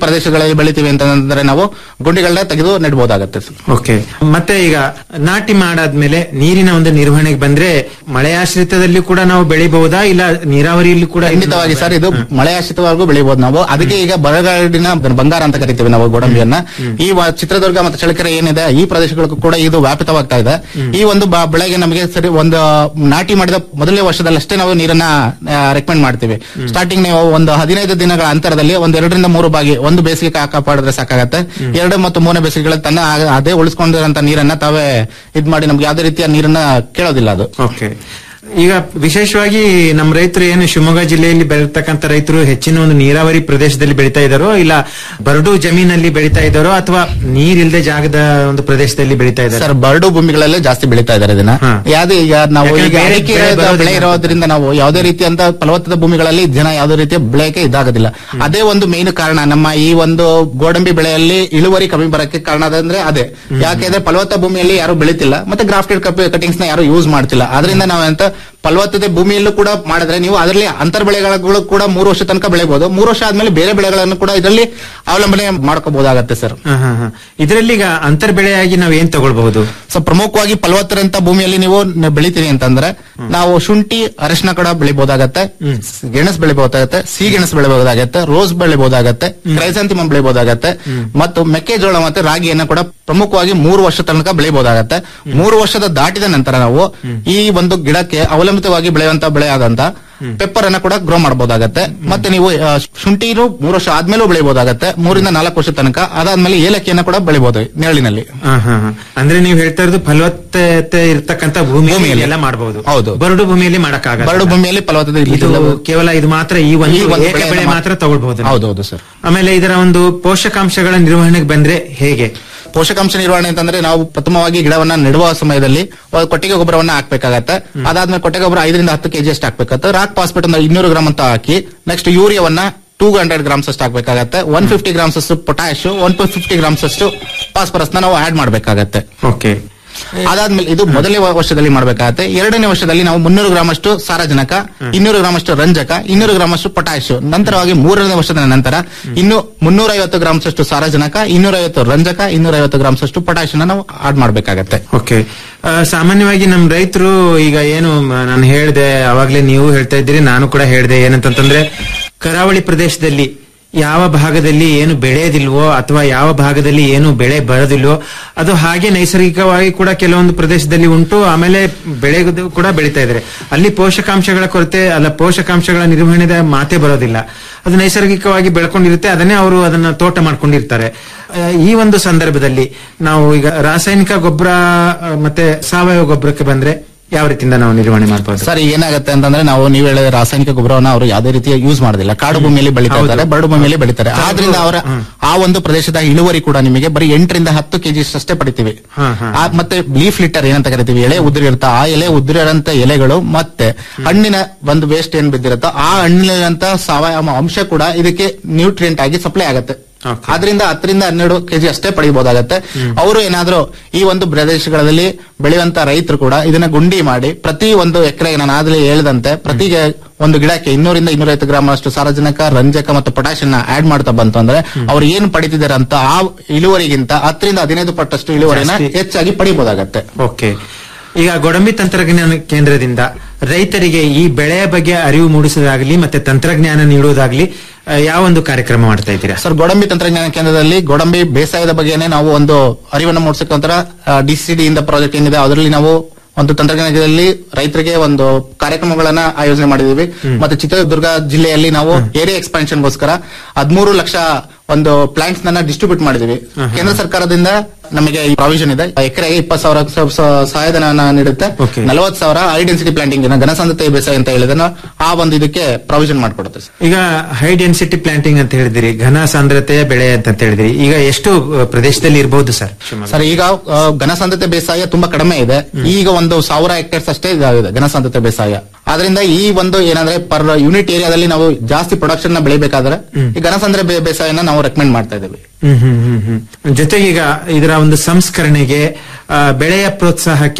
ಪ್ರದೇಶಗಳಲ್ಲಿ ಬೆಳಿತೀವಿ ಅಂತಂದ್ರೆ ನಾವು ಗುಂಡಿಗಳನ್ನ ತೆಗೆದು ನೆಡ್ಬೋದಾಗತ್ತೆ ಸರ್. ಓಕೆ ಮತ್ತೆ ಈಗ ನಾಟಿ ಮಾಡಾದ್ಮೇಲೆ ನೀರಿನ ಒಂದು ನಿರ್ವಹಣೆಗೆ ಬಂದ್ರೆ ಮಳೆಯಾಶ್ರಿತದಲ್ಲಿ ಕೂಡ ನಾವು ಬೆಳಿಬಹುದಾ ಇಲ್ಲ ನೀರಾವರಿಯಲ್ಲಿ ಕೂಡ ಖಂಡಿತವಾಗಿ ಸರ್ ಇದು ಮಳೆ ಆಶ್ರಿತವರೆಗೂ ಬೆಳಿಬಹುದು ನಾವು ಅದಕ್ಕೆ ಈಗ ಬರಗಾಡಿನ ಬಂಗಾರ ಅಂತ ಕರಿತೀವಿ ನಾವು ಗೋಡಂಬಿಯನ್ನ ಈ ವ- ಚಿತ್ರದುರ್ಗ ಮತ್ತು ಚಳ್ಳಕೆರೆ ಏನಿದೆ ಈ ಪ್ರದೇಶಗಳಿಗೂ ಕೂಡ ಇದು ವ್ಯಾಪಿತವಾಗ್ತಾ ಇದೆ ಈ ಒಂದು ಬ- ಬೆಳೆಗೆ ನಮಗೆ ಸರಿ ಒಂದು ನಾಟಿ ಮಾಡಿದ ಮೊದಲನೇ ವರ್ಷದಲ್ಲಷ್ಟೇ ನಾವು ನೀರನ್ನ ರೆಕಮೆಂಡ್ ಮಾಡ್ತೀವಿ ಸ್ಟಾರ್ಟಿಂಗ್ ನೀವು ಒಂದು ಹದಿನೈದು ದಿನಗಳ ಅಂತರದಲ್ಲಿ ಒಂದು ಎರಡರಿಂದ ಮೂರು ಬಾಗಿ ಒಂದು ಬೇಸಿಗೆ ಕಾ- ಕಾಪಾಡಿದ್ರೆ ಸಾಕಾಗತ್ತೆ ಎರಡು ಮತ್ತು ಮೂರನೇ ಬೇಸಿಗೆಗಳ ತನ್ನ ಆ- ಅದೇ ಉಳಿಸ್ಕೊಂಡಿರೋಂತ ನೀರನ್ನ ತಾವೇ ಇದ್ ಮಾಡಿ ನಮ್ಗೆ ಯಾವುದೇ ರೀತಿಯ ನೀರನ್ನ ಕೇಳೋದಿಲ್ಲ ಅದು ಓಕೆ ಈಗ ವಿಶೇಷವಾಗಿ ನಮ್ಮ ರೈತರು ಏನು ಶಿವಮೊಗ್ಗ ಜಿಲ್ಲೆಯಲ್ಲಿ ಬೆಳೀತಕ್ಕಂಥ ರೈತರು ಹೆಚ್ಚಿನ ಒಂದು ನೀರಾವರಿ ಪ್ರದೇಶದಲ್ಲಿ ಬೆಳೀತಾ ಇದ್ದಾರೋ ಇಲ್ಲ ಬರಡು ಜಮೀನಲ್ಲಿ ಬೆಳೀತಾ ಇದ್ದಾರೋ ಅಥವಾ ನೀರಿಲ್ಲದೆ ಜಾಗದ ಒಂದು ಪ್ರದೇಶದಲ್ಲಿ ಬೆಳೀತಾ ಇದ್ದಾರೆ ಸರ್ ಬರಡು ಭೂಮಿಗಳಲ್ಲೇ ಜಾಸ್ತಿ ಬೆಳೀತಾ ಇದ್ದಾರೆ ಇದನ್ನ ಯಾವ್ದೇ ಈಗ ನಾವು ಯಾಕಂದ್ರೆ ಈಗ ಬೇರೆ ಅಡಿಕೆ ಬೆಳೆ ಬರೋದಿಲ್ಲ. ಬೆಳೆ ಇರೋದ್ರಿಂದ ನಾವು ಯಾವುದೇ ರೀತಿಯಂತ ಫಲವತ್ತದ ಭೂಮಿಗಳಲ್ಲಿ ಜನ ಯಾವುದೇ ರೀತಿಯ ಬೆಳೆಯಕ್ಕೆ ಇದಾಗೋದಿಲ್ಲ ಅದೇ ಒಂದು ಮೇನ್ ಕಾರಣ ನಮ್ಮ ಈ ಒಂದು ಗೋಡಂಬಿ ಬೆಳೆಯಲ್ಲಿ ಇಳುವರಿ ಕಮ್ಮಿ ಬರಕ್ಕೆ ಕಾರಣ ಅದಂದ್ರೆ ಅದೇ ಯಾಕೆಂದ್ರೆ ಫಲವತ್ತ ಭೂಮಿಯಲ್ಲಿ ಯಾರು ಬೆಳಿತಿಲ್ಲ ಮತ್ತೆ ಗ್ರಾಫ್ಟೆಡ್ ಕಟಿಂಗ್ಸ್ ನ ಯಾರು ಯೂಸ್ ಮಾಡ್ತಿಲ್ಲ ಅದರಿಂದ ನಾವಂತ ಫಲವತ್ತತೆ ಭೂಮಿಯಲ್ಲೂ ಕೂಡ ಮಾಡಿದ್ರೆ ನೀವು ಅದರಲ್ಲಿ ಅಂತರ್ ಬೆಳೆಗಳು ಕೂಡ ಮೂರು ವರ್ಷ ತನಕ ಬೆಳಿಬಹುದು ಮೂರು ವರ್ಷ ಆದ್ಮೇಲೆ ಬೇರೆ ಬೆಳೆಗಳನ್ನು ಕೂಡ ಇದರಲ್ಲಿ ಅವಲಂಬನೆ ಮಾಡ್ಕೋಬಹುದಾಗತ್ತೆ ಸರ್ ಇದರಲ್ಲಿ ಈಗ ಅಂತರ್ ಬೆಳೆಯಾಗಿ ನಾವು ಏನ್ ತಗೊಳ್ಬಹುದು ಸೊ ಪ್ರಮುಖವಾಗಿ ಫಲವತ್ತರಂತ ಭೂಮಿಯಲ್ಲಿ ನೀವು ನ- ಬೆಳಿತೀರಿ ಅಂತಂದ್ರೆ ನಾವು ಶುಂಠಿ ಅರಿಶಿನ ಕೂಡ ಬೆಳಿಬಹುದಾಗತ್ತೆ ಗೆಣಸ್ ಬೆಳಿಬಹುದಾಗತ್ತೆ ಸಿಗೆಣಸ್ ಬೆಳಿಬಹುದಾಗತ್ತೆ ರೋಸ್ ಬೆಳಿಬಹುದಾಗತ್ತೆ ಕ್ರೈಸಂತಿಮಮ್ ಬೆಳಿಬಹುದಾಗತ್ತೆ ಮತ್ತು ಮೆಕ್ಕೆಜೋಳ ಮತ್ತೆ ರಾಗಿಯನ್ನ ಕೂಡ ಪ್ರಮುಖವಾಗಿ ಮೂರು ವರ್ಷ ತನಕ ಬೆಳಿಬಹುದಾಗತ್ತೆ ಮೂರು ವರ್ಷದ ದಾಟಿದ ನಂತರ ನಾವು ಈ ಒಂದು ಗಿಡಕ್ಕೆ ಅವಲಂಬಿತವಾಗಿ ಬೆಳೆಯುವಂತ ಬೆಳೆ ಆದಂತ ಪೆಪ್ಪರ್ ಅನ್ನ ಕೂಡ ಗ್ರೋ ಮಾಡಬಹುದಾಗತ್ತೆ ಮತ್ತೆ ನೀವು ಆ, ಶುಂಠಿನು ಮೂರು ವರ್ಷ ಆದ್ಮೇಲೂ ಬೆಳಿಬಹುದಾಗತ್ತೆ ಮೂರಿಂದ ನಾಲ್ಕು ವರ್ಷ ತನಕ ಅದಾದ್ಮೇಲೆ ಏಲಕ್ಕಿಯನ್ನ ಕೂಡ ಬೆಳಿಬಹುದು ನೆರಳಿನಲ್ಲಿ ಹಾ, ಹಾ, ಹಾ. ಅಂದ್ರೆ ನೀವು ಹೇಳ್ತಾ ಇರೋದು ಫಲವತ್ತತೆ ಇರ್ತಕ್ಕಂಥ ಭೂಮಿಯಲ್ಲಿ ಎಲ್ಲ ಮಾಡಬಹುದು ಹೌದು. ಬರಡು ಭೂಮಿಯಲ್ಲಿ ಮಾಡಕ್ಕಾಗಲ್ಲ ಬರಡು ಭೂಮಿಯಲ್ಲಿ ಫಲವತ್ತತೆ ಇದು ಇರ್ಲಿಕ್ಕಿಲ್ಲ. ಕೇವಲ ಇದು ಮಾತ್ರ ಈ ಈ ಒಂದು ಒಂದು ಏಕ ಬೆಳೆಯನ್ನ ಬೆಳೆ ಮಾ- ಮಾತ್ರ ತಗೊಳ್ಬಹುದು ಹೌದೌದು ಸರ್ ಆಮೇಲೆ ಇದರ ಒಂದು ಪೋಷಕಾಂಶಗಳ ನಿರ್ವಹಣೆಗೆ ಬಂದ್ರೆ ಹೇಗೆ ಪೋಷಕಾಂಶ ನಿರ್ವಹಣೆ ಅಂತಂದ್ರೆ ನಾವು ಪ್ರಥಮವಾಗಿ ಗಿಡವನ್ನ ನೆಡುವ ಸಮಯದಲ್ಲಿ ಒಂದು ಕೊಟ್ಟಿಗೆ ಗೊಬ್ಬರವನ್ನ ಹಾಕ್ಬೇಕಾಗತ್ತೆ ಅದಾದ್ಮೇಲೆ ಕೊಟ್ಟಿಗೆ ಗೊಬ್ಬರ ಐದರಿಂದ ಹತ್ತು ಕೆಜಿ ಅಷ್ಟು ಹಾಕ್ಬೇಕಾಗತ್ತೆ ರಾಕ್ ಫಾಸ್ಫೇಟ್ ಒಂದು ಇನ್ನೂರು ಗ್ರಾಮ್ ಅಂತ ಹಾಕಿ ನೆಕ್ಸ್ಟ್ ಯೂರಿಯಾವನ್ನ ಟೂ ಹಂಡ್ರೆಡ್ ಗ್ರಾಮ್ಸ್ ಅಷ್ಟು ಹಾಕ್ಬೇಕಾಗತ್ತೆ ಒನ್ ಫಿಫ್ಟಿ ಗ್ರಾಮ್ಸ್ ಅಷ್ಟು ಪೊಟ್ಯಾಶ್ ಒನ್ ಫಿಫ್ಟಿ ಗ್ರಾಮ್ಸ್ ಅಷ್ಟು ಫಾಸ್ಫರಸ್ ನಾವು ಆಡ್ ಮಾಡ್ಬೇಕಾಗತ್ತೆ ಓಕೆ ಅದಾದ್ಮೇಲೆ ಇದು ಮೊದಲನೇ ವರ್ಷದಲ್ಲಿ ಮಾಡಬೇಕಾಗತ್ತೆ ಎರಡನೇ ವರ್ಷದಲ್ಲಿ ನಾವು ಮುನ್ನೂರು ಗ್ರಾಮ್ ಅಷ್ಟು ಸಾರಜನಕ ಇನ್ನೂರು ಗ್ರಾಮ್ ಅಷ್ಟು ರಂಜಕ ಇನ್ನೂರು ಗ್ರಾಮ್ ಅಷ್ಟು ಪೊಟ್ಯಾಶ್ ನಂತರವಾಗಿ ಮೂರನೇ ವರ್ಷದ ನಂತರ ಇನ್ನು ಮುನ್ನೂರ ಐವತ್ತು ಗ್ರಾಮ್ಸ್ ಅಷ್ಟು ಸಾರಜನಕ ಇನ್ನೂರ ಐವತ್ತು ರಂಜಕ ಇನ್ನೂರ ಐವತ್ತು ಗ್ರಾಮ್ಸ್ ಅಷ್ಟು ಪೊಟ್ಯಾಶ್ ನಾವು ಆಡ್ ಮಾಡಬೇಕಾಗತ್ತೆ ಓಕೆ ಆ, ಸಾಮಾನ್ಯವಾಗಿ ನಮ್ ರೈತರು ಈಗ ಏನು ಮ- ನಾನು ಹೇಳ್ದೆ ಅವಾಗ್ಲೇ ನೀವು ಹೇಳ್ತಾ ಇದ್ದೀರಿ ನಾನು ಕೂಡ ಹೇಳ್ದೆ ಏನಂತಂದ್ರೆ ಕರಾವಳಿ ಪ್ರದೇಶದಲ್ಲಿ ಯಾವ ಭಾಗದಲ್ಲಿ ಏನು ಬೆಳೆಯೋದಿಲ್ವೋ ಅಥವಾ ಯಾವ ಭಾಗದಲ್ಲಿ ಏನು ಬೆಳೆ ಬರೋದಿಲ್ವೋ ಅದು ಹಾಗೆ ನೈಸರ್ಗಿಕವಾಗಿ ಕೂಡ ಕೆಲವೊಂದು ಪ್ರದೇಶದಲ್ಲಿ ಉಂಟು ಆಮೇಲೆ ಬೆಳೆದು ಕೂಡ ಬೆಳೀತಾ ಇದ್ದಾರೆ ಅಲ್ಲಿ ಪೋಷಕಾಂಶಗಳ ಕೊರತೆ ಅಲ್ಲ ಪೋಷಕಾಂಶಗಳ ನಿರ್ವಹಣೆದ ಮಾತೆ ಬರೋದಿಲ್ಲ ಅದು ನೈಸರ್ಗಿಕವಾಗಿ ಬೆಳ್ಕೊಂಡಿರುತ್ತೆ ಅದನ್ನೇ ಅವರು ಅದನ್ನ ತೋಟ ಮಾಡ್ಕೊಂಡಿರ್ತಾರೆ ಆ, ಈ ಒಂದು ಸಂದರ್ಭದಲ್ಲಿ ನಾವು ಈಗ ರಾಸಾಯನಿಕ ಗೊಬ್ಬರ ಮತ್ತೆ ಸಾವಯವ ಗೊಬ್ಬರಕ್ಕೆ ಬಂದ್ರೆ ಯಾವ ರೀತಿಯಿಂದ ನಾವು ನಿರ್ವಹಣೆ ಮಾಡಬಹುದು ಸರ್ ಈಗ ಏನಾಗುತ್ತೆ ಅಂತಂದ್ರೆ ನಾವು ನೀವು ಹೇಳಿದ ರಾಸಾಯನಿಕ ಗೊಬ್ಬರವನ್ನ ಅವರು ಯಾವುದೇ ರೀತಿಯ ಯೂಸ್ ಮಾಡೋದಿಲ್ಲ ಕಾಡು ಭೂಮಿಯಲ್ಲಿ ಬೆಳೀತಾ ಇದ್ದಾರೆ ಬರಡು ಭೂಮಿಯಲ್ಲಿ ಬೆಳೀತಾರೆ ಆದ್ರಿಂದ ಅವರ ಆ ಒಂದು ಪ್ರದೇಶದ ಇಳುವರಿ ಕೂಡ ನಿಮಗೆ ಬರೀ ಎಂಟರಿಂದ ಹತ್ತು ಕೆಜಿ ಅಷ್ಟೇ ಪಡಿತೀವಿ ಆ, ಮತ್ತೆ ಲೀಫ್ ಲಿಟರ್ ಏನಂತ ಕರಿತೀವಿ ಎಲೆ ಉದುರಿ ಇರುತ್ತೆ ಆ ಎಲೆ ಉದುರಿರಂತ ಎಲೆಗಳು ಮತ್ತೆ ಹಣ್ಣಿನ ಒಂದು ವೇಸ್ಟ್ ಏನ್ ಬಿದ್ದಿರುತ್ತೋ ಆ ಹಣ್ಣಿನಂತ ಸಾವಯವ ಅಂಶ ಕೂಡ ಇದಕ್ಕೆ ನ್ಯೂಟ್ರಿಯೆಂಟ್ ಆಗಿ ಸಪ್ಲೈ ಆಗುತ್ತೆ ಆದ್ರಿಂದ ಹತ್ತರಿಂದ ಹನ್ನೆರಡು ಕೆಜಿ ಅಷ್ಟೇ ಪಡಿಬಹುದಾಗತ್ತೆ ಅವರು ಏನಾದ್ರೂ ಈ ಒಂದು ಪ್ರದೇಶಗಳಲ್ಲಿ ಬೆಳೆಯುವಂತ ರೈತರು ಕೂಡ ಇದನ್ನ ಗುಂಡಿ ಮಾಡಿ ಪ್ರತಿ ಒಂದು ಎಕರೆಗೆ ನಾನು ಆಗ್ಲೇ ಹೇಳಿದಂತೆ ಪ್ರತಿ ಒಂದು ಗಿಡಕ್ಕೆ ಇನ್ನೂರಿಂದ ಇನ್ನೂರೈವತ್ತು ಗ್ರಾಮ್ ಅಷ್ಟು ಸಾರಜನಕ ರಂಜಕ ಮತ್ತು ಪೊಟ್ಯಾಷಿಯಂ ಆಡ್ ಮಾಡ್ತಾ ಬಂತು ಅಂದ್ರೆ ಅವ್ರು ಏನ್ ಪಡಿತಿದ್ದಾರೆ ಅಂತ ಆ ಇಳುವರಿಗಿಂತ ಹತ್ತರಿಂದ ಹದಿನೈದು ಪಟ್ಟಷ್ಟು ಇಳುವರಿನ ಜಾಸ್ತಿ. ಹೆಚ್ಚಾಗಿ ಪಡಿಬಹುದಾಗತ್ತೆ ಓಕೆ ಈಗ ಗೊಡಂಬಿ ತಂತ್ರಜ್ಞಾನ ಕೇಂದ್ರದಿಂದ ರೈತರಿಗೆ ಈ ಬೆಳೆಯ ಬಗ್ಗೆ ಅರಿವು ಮೂಡಿಸೋದಾಗ್ಲಿ ಮತ್ತೆ ತಂತ್ರಜ್ಞಾನ ನೀಡುವುದಾಗ್ಲಿ ಆ, ಯಾವ ಒಂದು ಕಾರ್ಯಕ್ರಮ ಮಾಡ್ತಾ ಇದ್ದೀರಾ ಸರ್ ಗೋಡಂಬಿ ತಂತ್ರಜ್ಞಾನ ಕೇಂದ್ರದಲ್ಲಿ ಗೋಡಂಬಿ ಬೇಸಾಯದ ಬಗ್ಗೆನೇ ನಾವು ಒಂದು ಅರಿವನ್ನು ಮೂಡಿಸಕ್ಕಂತರ ಡಿಸಿಡಿ ಇಂದ ಪ್ರಾಜೆಕ್ಟ್ ಏನಿದೆ ಅದರಲ್ಲಿ ನಾವು ಒಂದು ತಂತ್ರಜ್ಞಾನದಲ್ಲಿ ರೈತರಿಗೆ ಒಂದು ಕಾರ್ಯಕ್ರಮಗಳನ್ನ ಆಯೋಜನೆ ಮಾಡಿದೀವಿ ಮತ್ತೆ ಚಿತ್ರದುರ್ಗ ಜಿಲ್ಲೆಯಲ್ಲಿ ನಾವು ಏರಿಯಾ ಎಕ್ಸ್ಪಾನ್ಷನ್ ಗೋಸ್ಕರ ಹದಿಮೂರು ಲಕ್ಷ ಒಂದು ಪ್ಲಾಂಟ್ಸ್ ನನ್ನ ಡಿಸ್ಟ್ರಿಬ್ಯೂಟ್ ಮಾಡಿದೀವಿ ಕೇಂದ್ರ ಸರ್ಕಾರದಿಂದ ನಮಗೆ ಈ ಪ್ರಾವಿಷನ್ ಇದೆ ಎಕರೆಗೆ ಇಪ್ಪತ್ತು ಸಾವಿರ ಸ- ಸ- ಸಹಾಯಧನ ನೀಡುತ್ತೆ ನಲವತ್ತು ಸಾವಿರ ಹೈ ಡೆನ್ಸಿಟಿ ಪ್ಲಾಂಟಿಂಗ್ ಘನಸಾಂದ್ರತೆ ಬೇಸಾಯ ಅಂತ ಹೇಳಿದ್ರೆ ಆ ಒಂದು ಇದಕ್ಕೆ ಪ್ರಾವಿಷನ್ ಮಾಡಿಕೊಡುತ್ತೆ ಸರ್ ಈಗ ಹೈ ಡೆನ್ಸಿಟಿ ಪ್ಲಾಂಟಿಂಗ್ ಅಂತ ಹೇಳಿದಿರಿ ಘನ ಸಾಂದ್ರತೆಯ ಬೆಳೆ ಅಂತ ಹೇಳಿದಿರಿ ಈಗ ಎಷ್ಟು ಆ, ಪ್ರದೇಶದಲ್ಲಿ ಇರಬಹುದು ಸರ್ ಸರ್ ಈಗ ಆ, ಘನಸಾಂದ್ರತೆ ಬೇಸಾಯ ತುಂಬಾ ಕಡಿಮೆ ಇದೆ ಈಗ ಒಂದು ಸಾವಿರ ಹೆಕ್ಟೇರ್ಸ್ ಅಷ್ಟೇ ಇದಾಗಿದೆ ಘನಸಾಂದ್ರತೆ ಬೇಸಾಯ ಆದ್ರಿಂದ ಈ ಒಂದು ಏನಂದ್ರೆ ಪರ್ ಯೂನಿಟ್ ಏರಿಯಾದಲ್ಲಿ ನಾವು ಜಾಸ್ತಿ ಪ್ರೊಡಕ್ಷನ್ ನ ಬೆಳಿಬೇಕಾದ್ರೆ ಈ ಘನಸಾಂದ್ರ ಬೇ- ಬೇಸಾಯನ ನಾವು ರೆಕಮೆಂಡ್ ಮಾಡ್ತಾ ಇದ್ದೀವಿ ಹ್ಮ್ ಹ್ಮ್ ಹ್ಮ್ ಹ್ಮ್ ಜೊತೆಗೆ ಈಗ ಇದರ ಒಂದು ಸಂಸ್ಕರಣೆಗೆ ಆ, ಬೆಳೆಯ ಪ್ರೋತ್ಸಾಹಕ್ಕೆ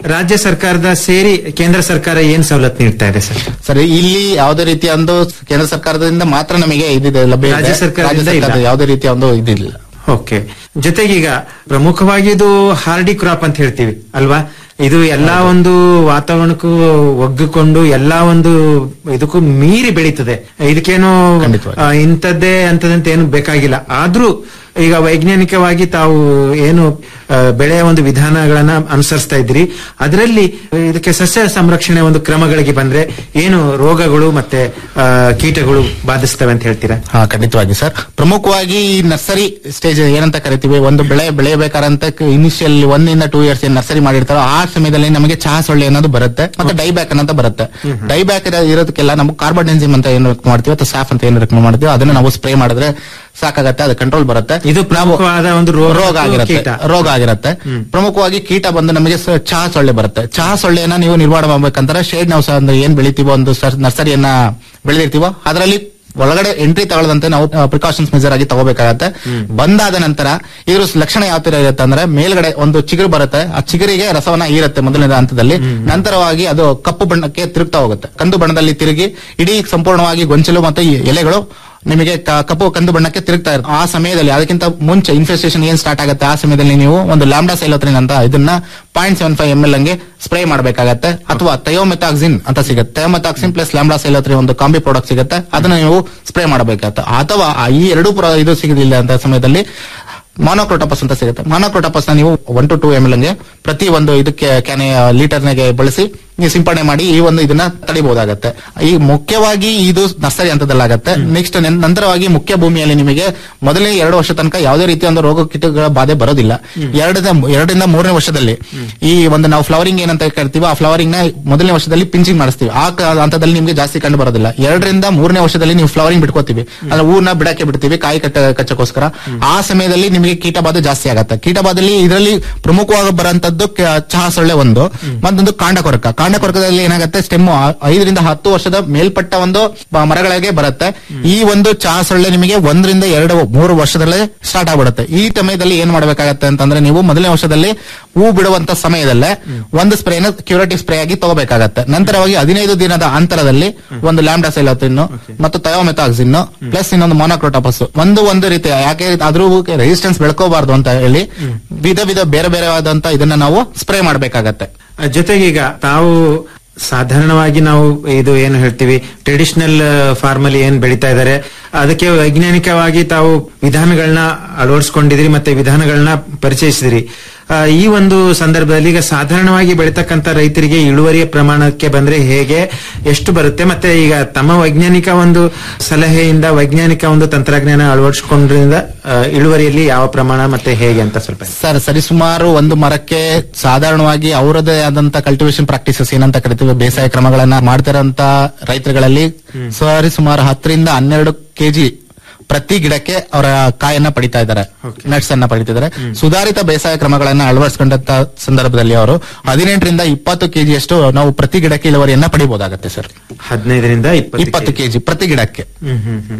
ರಾಜ್ಯ ಸರ್ಕಾರದ ಸೇರಿ ಕೇಂದ್ರ ಸರ್ಕಾರ ಏನ್ ಸವಲತ್ತು ನೀಡ್ತಾ ಇದೆ ಸರ್ ಸರಿ ಇಲ್ಲಿ ಯಾವುದೇ ರೀತಿಯ ಒಂದು ಕೇಂದ್ರ ಸರ್ಕಾರದಿಂದ ಮಾತ್ರ ನಮಗೆ ಇದಿದೆ ಲಭ್ಯ ಇದೆ. ರಾಜ್ಯ ಸರ್ಕಾರದಿಂದ ರಾಜ್ಯ ಸರ್ಕಾರದ ಇಲ್ಲ. ಯಾವುದೇ ರೀತಿಯ ಒಂದು ಇದಿಲ್ಲ ಓಕೆ ಜೊತೆಗೀಗ ಪ್ರಮುಖವಾಗಿ ಇದು ಹಾರ್ಡಿ ಕ್ರಾಪ್ ಅಂತ ಹೇಳ್ತೀವಿ ಅಲ್ವಾ ಇದು ಎಲ್ಲಾ ಒಂದು ವಾತಾವರಣಕ್ಕೂ ಒಗ್ಗಿಕೊಂಡು ಎಲ್ಲಾ ಒಂದು ಇದಕ್ಕೂ ಮೀರಿ ಬೆಳೀತದೆ ಇದಕ್ಕೇನು ಖಂಡಿತವಾಗಿ. ಆ, ಇಂಥದ್ದೇ ಅಂತದಂತ ಏನು ಬೇಕಾಗಿಲ್ಲ ಆದ್ರೂ ಈಗ ವೈಜ್ಞಾನಿಕವಾಗಿ ತಾವು ಏನು ಆ, ಬೆಳೆಯ ಒಂದು ವಿಧಾನಗಳನ್ನ ಅನುಸರಿಸ್ತಾ ಇದ್ರಿ ಅದರಲ್ಲಿ ಇದಕ್ಕೆ ಸಸ್ಯ ಸಂರಕ್ಷಣೆ ಒಂದು ಕ್ರಮಗಳಿಗೆ ಬಂದ್ರೆ ಏನು ರೋಗಗಳು ಮತ್ತೆ ಆ, ಕೀಟಗಳು ಬಾಧಿಸ್ತವೆ ಅಂತ ಹೇಳ್ತೀರಾ ಹಾ ಖಂಡಿತವಾಗಿ ಸರ್ ಪ್ರಮುಖವಾಗಿ ಈ ನರ್ಸರಿ ಸ್ಟೇಜ್ ಏನಂತ ಕರಿತೀವಿ ಒಂದು ಬೆಳೆ ಬೆಳೆಯಬೇಕಾರಂತ ಇನಿಷಿಯಲ್ ಒನ್ ಇಂದ ಟೂ ಇಯರ್ಸ್ ಏನ್ ನರ್ಸರಿ ಮಾಡಿರ್ತಾರೋ ಆ ಸಮಯದಲ್ಲಿ ನಮಗೆ ಚಹಾ ಸೊಳ್ಳೆ ಅನ್ನೋದು ಬರುತ್ತೆ ಮತ್ತೆ ಡೈಬ್ಯಾಕ್ ಅನ್ನೋದು ಬರುತ್ತೆ ಡೈಬ್ಯಾಕ್ ಇರೋದಕ್ಕೆಲ್ಲ ನಾವು ಕಾರ್ಬನ್ ಎನ್ಸಿಮ್ ಅಂತ ಏನು ರೆಕಮೆಂಡ್ ಮಾಡ್ತೀವಿ ಅಥವಾ ಸಾಫ್ ಅಂತ ಏನು ರೆಕಮೆಂಡ್ ಮಾಡ್ತೀವಿ ಅದನ್ನ ನಾವು ಸ್ಪ್ರೇ ಮಾಡಿದ್ರೆ ಸಾಕಾಗತ್ತೆ ಅದು ಕಂಟ್ರೋಲ್ ಬರುತ್ತೆ ಇದು ಪ್ರಮುಖವಾದ ಒಂದು ರೋಗ ರೋಗ ಮತ್ತು ಆಗಿರುತ್ತೆ ಕೀಟ. ರೋಗ ಆಗಿರುತ್ತೆ ಪ್ರಮುಖವಾಗಿ ಕೀಟ ಬಂದು ನಮಗೆ ಸ- ಚಹಾ ಸೊಳ್ಳೆ ಬರುತ್ತೆ ಚಹಾ ಸೊಳ್ಳೆಯನ್ನ ನೀವು ನಿರ್ವಹಣೆ ಮಾಡ್ಬೇಕಂದ್ರೆ ಶೇಡ್ ನಾವು ಸಹ ಒಂದು ಏನ್ ಬೆಳಿತೀವೋ ಒಂದು ಸರ್- ನರ್ಸರಿಯನ್ನ ಬೆಳೆದಿರ್ತೀವೋ ಅದರಲ್ಲಿ ಒಳಗಡೆ ಎಂಟ್ರಿ ತಗೊಳ್ಳದಂತೆ ನಾವು ಪ್ರಿಕಾಷನ್ಸ್ ಮೆಜರ್ ಆಗಿ ತಗೋಬೇಕಾಗತ್ತೆ ಬಂದಾದ ನಂತರ ಇದ್ರ ಲಕ್ಷಣ ಯಾವ ತರ ಇರುತ್ತೆ ಅಂದ್ರೆ ಮೇಲ್ಗಡೆ ಒಂದು ಚಿಗುರು ಬರುತ್ತೆ ಆ ಚಿಗುರಿಗೆ ರಸವನ್ನ ಹೀರುತ್ತೆ ಮೊದಲನೇ ಹಂತದಲ್ಲಿ ನಂತರವಾಗಿ ಅದು ಕಪ್ಪು ಬಣ್ಣಕ್ಕೆ ತಿರುಗ್ತಾ ಹೋಗುತ್ತೆ ಕಂದು ಬಣ್ಣದಲ್ಲಿ ತಿರುಗಿ ಇಡೀ ಸಂಪೂರ್ಣವಾಗಿ ಗೊಂಚಲು ಮತ್ತು ಈ ಎಲೆಗಳು ನಿಮಗೆ ಕ- ಕಪ್ಪು ಕಂದು ಬಣ್ಣಕ್ಕೆ ತಿರುಗ್ತಾ ಇರುತ್ತೆ ಆ ಸಮಯದಲ್ಲಿ ಅದಕ್ಕಿಂತ ಮುಂಚೆ ಇನ್ಫೆಸ್ಟೇಷನ್ ಏನ್ ಸ್ಟಾರ್ಟ್ ಆಗುತ್ತೆ ಆ ಸಮಯದಲ್ಲಿ ನೀವು ಒಂದು ಲ್ಯಾಂಬ್ಡಾ ಸೈಲೋತ್ರಿನ್ ಅಂತ ಇದನ್ನ point seven five M L ಹಂಗೆ ಸ್ಪ್ರೇ ಮಾಡಬೇಕಾಗತ್ತೆ ಅಥವಾ ಥಯೋಮೆಥಾಕ್ಸಿನ್ ಅಂತ ಸಿಗುತ್ತೆ ಥಯೋಮೆಥಾಕ್ಸಿನ್ ಪ್ಲಸ್ ಲ್ಯಾಂಬ್ಡಾ ಸೈಲೋತ್ರಿನ್ ಒಂದು ಕಾಂಬಿ ಪ್ರಾಡಕ್ಟ್ ಸಿಗುತ್ತೆ ಅದನ್ನ ನೀವು ಸ್ಪ್ರೇ ಮಾಡಬೇಕಾಗತ್ತೆ ಅಥವಾ ಆ ಈ ಎರಡು ಪ್ರ- ಇದು ಸಿಗಲಿಲ್ಲ ಅಂತ ಸಮಯದಲ್ಲಿ ಮಾನೋಕ್ರೋಟಪಸ್ ಅಂತ ಸಿಗುತ್ತೆ ಮಾನೋಕ್ರೋಟಪಸ್ ನ ನೀವು one to two M L ಹಂಗೆ ಪ್ರತಿ ಒಂದು ಇದಕ್ಕೆ ಕ್ಯಾನೆ ಲೀಟರ್ನಾಗೆ ಬಳಸಿ ನೀವು ಸಿಂಪಡಣೆ ಮಾಡಿ ಈ ಒಂದು ಇದನ್ನ ತಡಿಬಹುದಾಗತ್ತೆ ಈ ಮುಖ್ಯವಾಗಿ ಇದು ನರ್ಸರಿ ಹಂತದಲ್ಲಾಗತ್ತೆ ನೆಕ್ಸ್ಟ್ ನಂತರವಾಗಿ ಮುಖ್ಯ ಭೂಮಿಯಲ್ಲಿ ನಿಮಗೆ ಮೊದಲನೇ ಎರಡು ವರ್ಷ ತನಕ ಯಾವುದೇ ರೀತಿಯ ಒಂದು ರೋಗ ಕೀಟಗಳ ಬಾಧೆ ಬರೋದಿಲ್ಲ ಎರಡರಿಂದ ಎರಡರಿಂದ ಮೂರನೇ ವರ್ಷದಲ್ಲಿ ಈ ಒಂದು ನಾವು ಫ್ಲವರಿಂಗ್ ಏನಂತ ಕರಿತೀವಿ ಆ ಫ್ಲವರಿಂಗ್ ನ ಮೊದಲನೇ ವರ್ಷದಲ್ಲಿ ಪಿಂಚಿಂಗ್ ಮಾಡಿಸ್ತೀವಿ ಆ ಕ- ಹಂತದಲ್ಲಿ ನಿಮ್ಗೆ ಜಾಸ್ತಿ ಕಂಡು ಬರೋದಿಲ್ಲ ಎರಡರಿಂದ ಮೂರನೇ ವರ್ಷದಲ್ಲಿ ನೀವು ಫ್ಲವರಿಂಗ್ ಬಿಟ್ಕೋತೀವಿ ಅಂದ್ರೆ ಹೂವನ್ನ ಬಿಡಕ್ಕೆ ಬಿಡ್ತೀವಿ ಕಾಯಿ ಕಟ್ಟ ಕಚ್ಚಕ್ಕೋಸ್ಕರ ಆ ಸಮಯದಲ್ಲಿ ನಿಮಗೆ ಕೀಟಬಾಧೆ ಜಾಸ್ತಿ ಆಗತ್ತೆ ಕೀಟಬಾಧೆಯಲ್ಲಿ ಇದರಲ್ಲಿ ಪ್ರಮುಖವಾಗಿ ಬರುವಂತದ್ದು ಕ- ಚಹಾ ಸೊಳ್ಳೆ ಒಂದು ಮತ್ತೊಂದು ಕಾಂಡ ಕೊರಕ ಕಾಂಡ ಕೊರಕದಲ್ಲಿ ಏನಾಗುತ್ತೆ ಸ್ಟೆಮ್ ಐದರಿಂದ ಹತ್ತು ವರ್ಷದ ಮೇಲ್ಪಟ್ಟ ಒಂದು ಮ- ಮರಗಳಿಗೆ ಬರುತ್ತೆ ಈ ಒಂದು ಚಹಾ ಸೊಳ್ಳೆ ನಿಮಗೆ ಒಂದರಿಂದ ಎರಡು ಮೂರು ವರ್ಷದಲ್ಲೇ ಸ್ಟಾರ್ಟ್ ಆಗ್ಬಿಡುತ್ತೆ ಈ ಸಮಯದಲ್ಲಿ ಏನ್ ಮಾಡ್ಬೇಕಾಗತ್ತೆ ಅಂತಂದ್ರೆ ನೀವು ಮೊದಲನೇ ವರ್ಷದಲ್ಲಿ ಹೂ ಬಿಡುವಂತ ಸಮಯದಲ್ಲೇ ಒಂದು ಸ್ಪ್ರೇನ ಕ್ಯೂರೇಟಿವ್ ಸ್ಪ್ರೇ ಆಗಿ ತಗೋಬೇಕಾಗತ್ತೆ ನಂತರವಾಗಿ ಹದಿನೈದು ದಿನದ ಅಂತರದಲ್ಲಿ ಒಂದು ಲ್ಯಾಂಬ್ಡಾ ಸೈಲೋತಿನ್ ಮತ್ತು ಥಯೋಮೆಥಾಕ್ಸಿನ್ ಪ್ಲಸ್ ಇನ್ನೊಂದು ಮೊನೋಕ್ರೋಟಾಪಸ್ ಒಂದು ಒಂದು ರೀತಿ ಯಾಕೆ ಅದ್ರ ರೆಸಿಸ್ಟೆನ್ಸ್ ಬೆಳ್ಕೋಬಾರ್ದು ಅಂತ ಹೇಳಿ ವಿಧ ವಿಧ ಬೇರೆ ಬೇರೆ ಆದಂತ ಇದನ್ನ ನಾವು ಸ್ಪ್ರೇ ಮಾಡಬೇಕಾಗತ್ತೆ ಜೊತೆಗೀಗ ತಾವು ಸಾಧಾರಣವಾಗಿ ನಾವು ಇದು ಏನು ಹೇಳ್ತೀವಿ ಟ್ರೆಡಿಷನಲ್ ಫಾರ್ಮಲ್ಲಿ ಏನ್ ಬೆಳೀತಾ ಇದ್ದಾರೆ ಅದಕ್ಕೆ ವೈಜ್ಞಾನಿಕವಾಗಿ ತಾವು ವಿಧಾನಗಳನ್ನ ಅಳವಡಿಸ್ಕೊಂಡಿದ್ರಿ ಮತ್ತೆ ವಿಧಾನಗಳನ್ನ ಪರಿಚಯಿಸಿದ್ರಿ ಆ, ಈ ಒಂದು ಸಂದರ್ಭದಲ್ಲಿ ಈಗ ಸಾಧಾರಣವಾಗಿ ಬೆಳೀತಕ್ಕಂತ ರೈತರಿಗೆ ಇಳುವರಿಯ ಪ್ರಮಾಣಕ್ಕೆ ಬಂದ್ರೆ ಹೇಗೆ ಎಷ್ಟು ಬರುತ್ತೆ ಮತ್ತೆ ಈಗ ತಮ್ಮ ವೈಜ್ಞಾನಿಕ ಒಂದು ಸಲಹೆಯಿಂದ ವೈಜ್ಞಾನಿಕ ಒಂದು ತಂತ್ರಜ್ಞಾನ ಅಳವಡಿಸಿಕೊಂಡ್ರಿಂದ ಆ, ಇಳುವರಿಯಲ್ಲಿ ಯಾವ ಪ್ರಮಾಣ ಮತ್ತೆ ಹೇಗೆ ಅಂತ ಸ್ವಲ್ಪ ಹೇಳಿ. ಸರ್ ಸರಿಸುಮಾರು ಒಂದು ಮರಕ್ಕೆ ಸಾಧಾರಣವಾಗಿ ಅವರದೇ ಆದಂತ ಕಲ್ಟಿವೇಶನ್ ಪ್ರಾಕ್ಟೀಸಸ್ ಏನಂತ ಕರಿತೀವಿ ಬೇಸಾಯ ಕ್ರಮಗಳನ್ನ ಮಾಡ್ತಿರೋಂತ ರೈತರುಗಳಲ್ಲಿ ಸರಿಸುಮಾರು ಹತ್ತರಿಂದ ಹನ್ನೆರಡು ಕೆಜಿ ಪ್ರತಿ ಗಿಡಕ್ಕೆ ಅವರ ಕಾಯನ್ನ ಪಡಿತಾ ಇದ್ದಾರೆ ನಟ್ಸ್ ಅನ್ನ ಪಡಿತಿದ್ದಾರೆ ಸುಧಾರಿತ ಬೇಸಾಯ ಕ್ರಮಗಳನ್ನ ಅಳವಡಿಸಿಕೊಂಡಂತ ಸಂದರ್ಭದಲ್ಲಿ ಅವರು ಹದಿನೆಂಟರಿಂದ ಇಪ್ಪತ್ತು ಕೆಜಿಯಷ್ಟು ನಾವು ಪ್ರತಿ ಗಿಡಕ್ಕೆ ಇಳುವರಿಯನ್ನ ಪಡಿಬಹುದಾಗತ್ತೆ ಸರ್ ಹದಿನೈದರಿಂದ ಇಪ್ಪತ್ತು ಇಪ್ಪತ್ತು ಕೆಜಿ ಪ್ರತಿ ಗಿಡಕ್ಕೆ ಹ್ಮ್ ಹ್ಮ್ ಹ್ಮ್.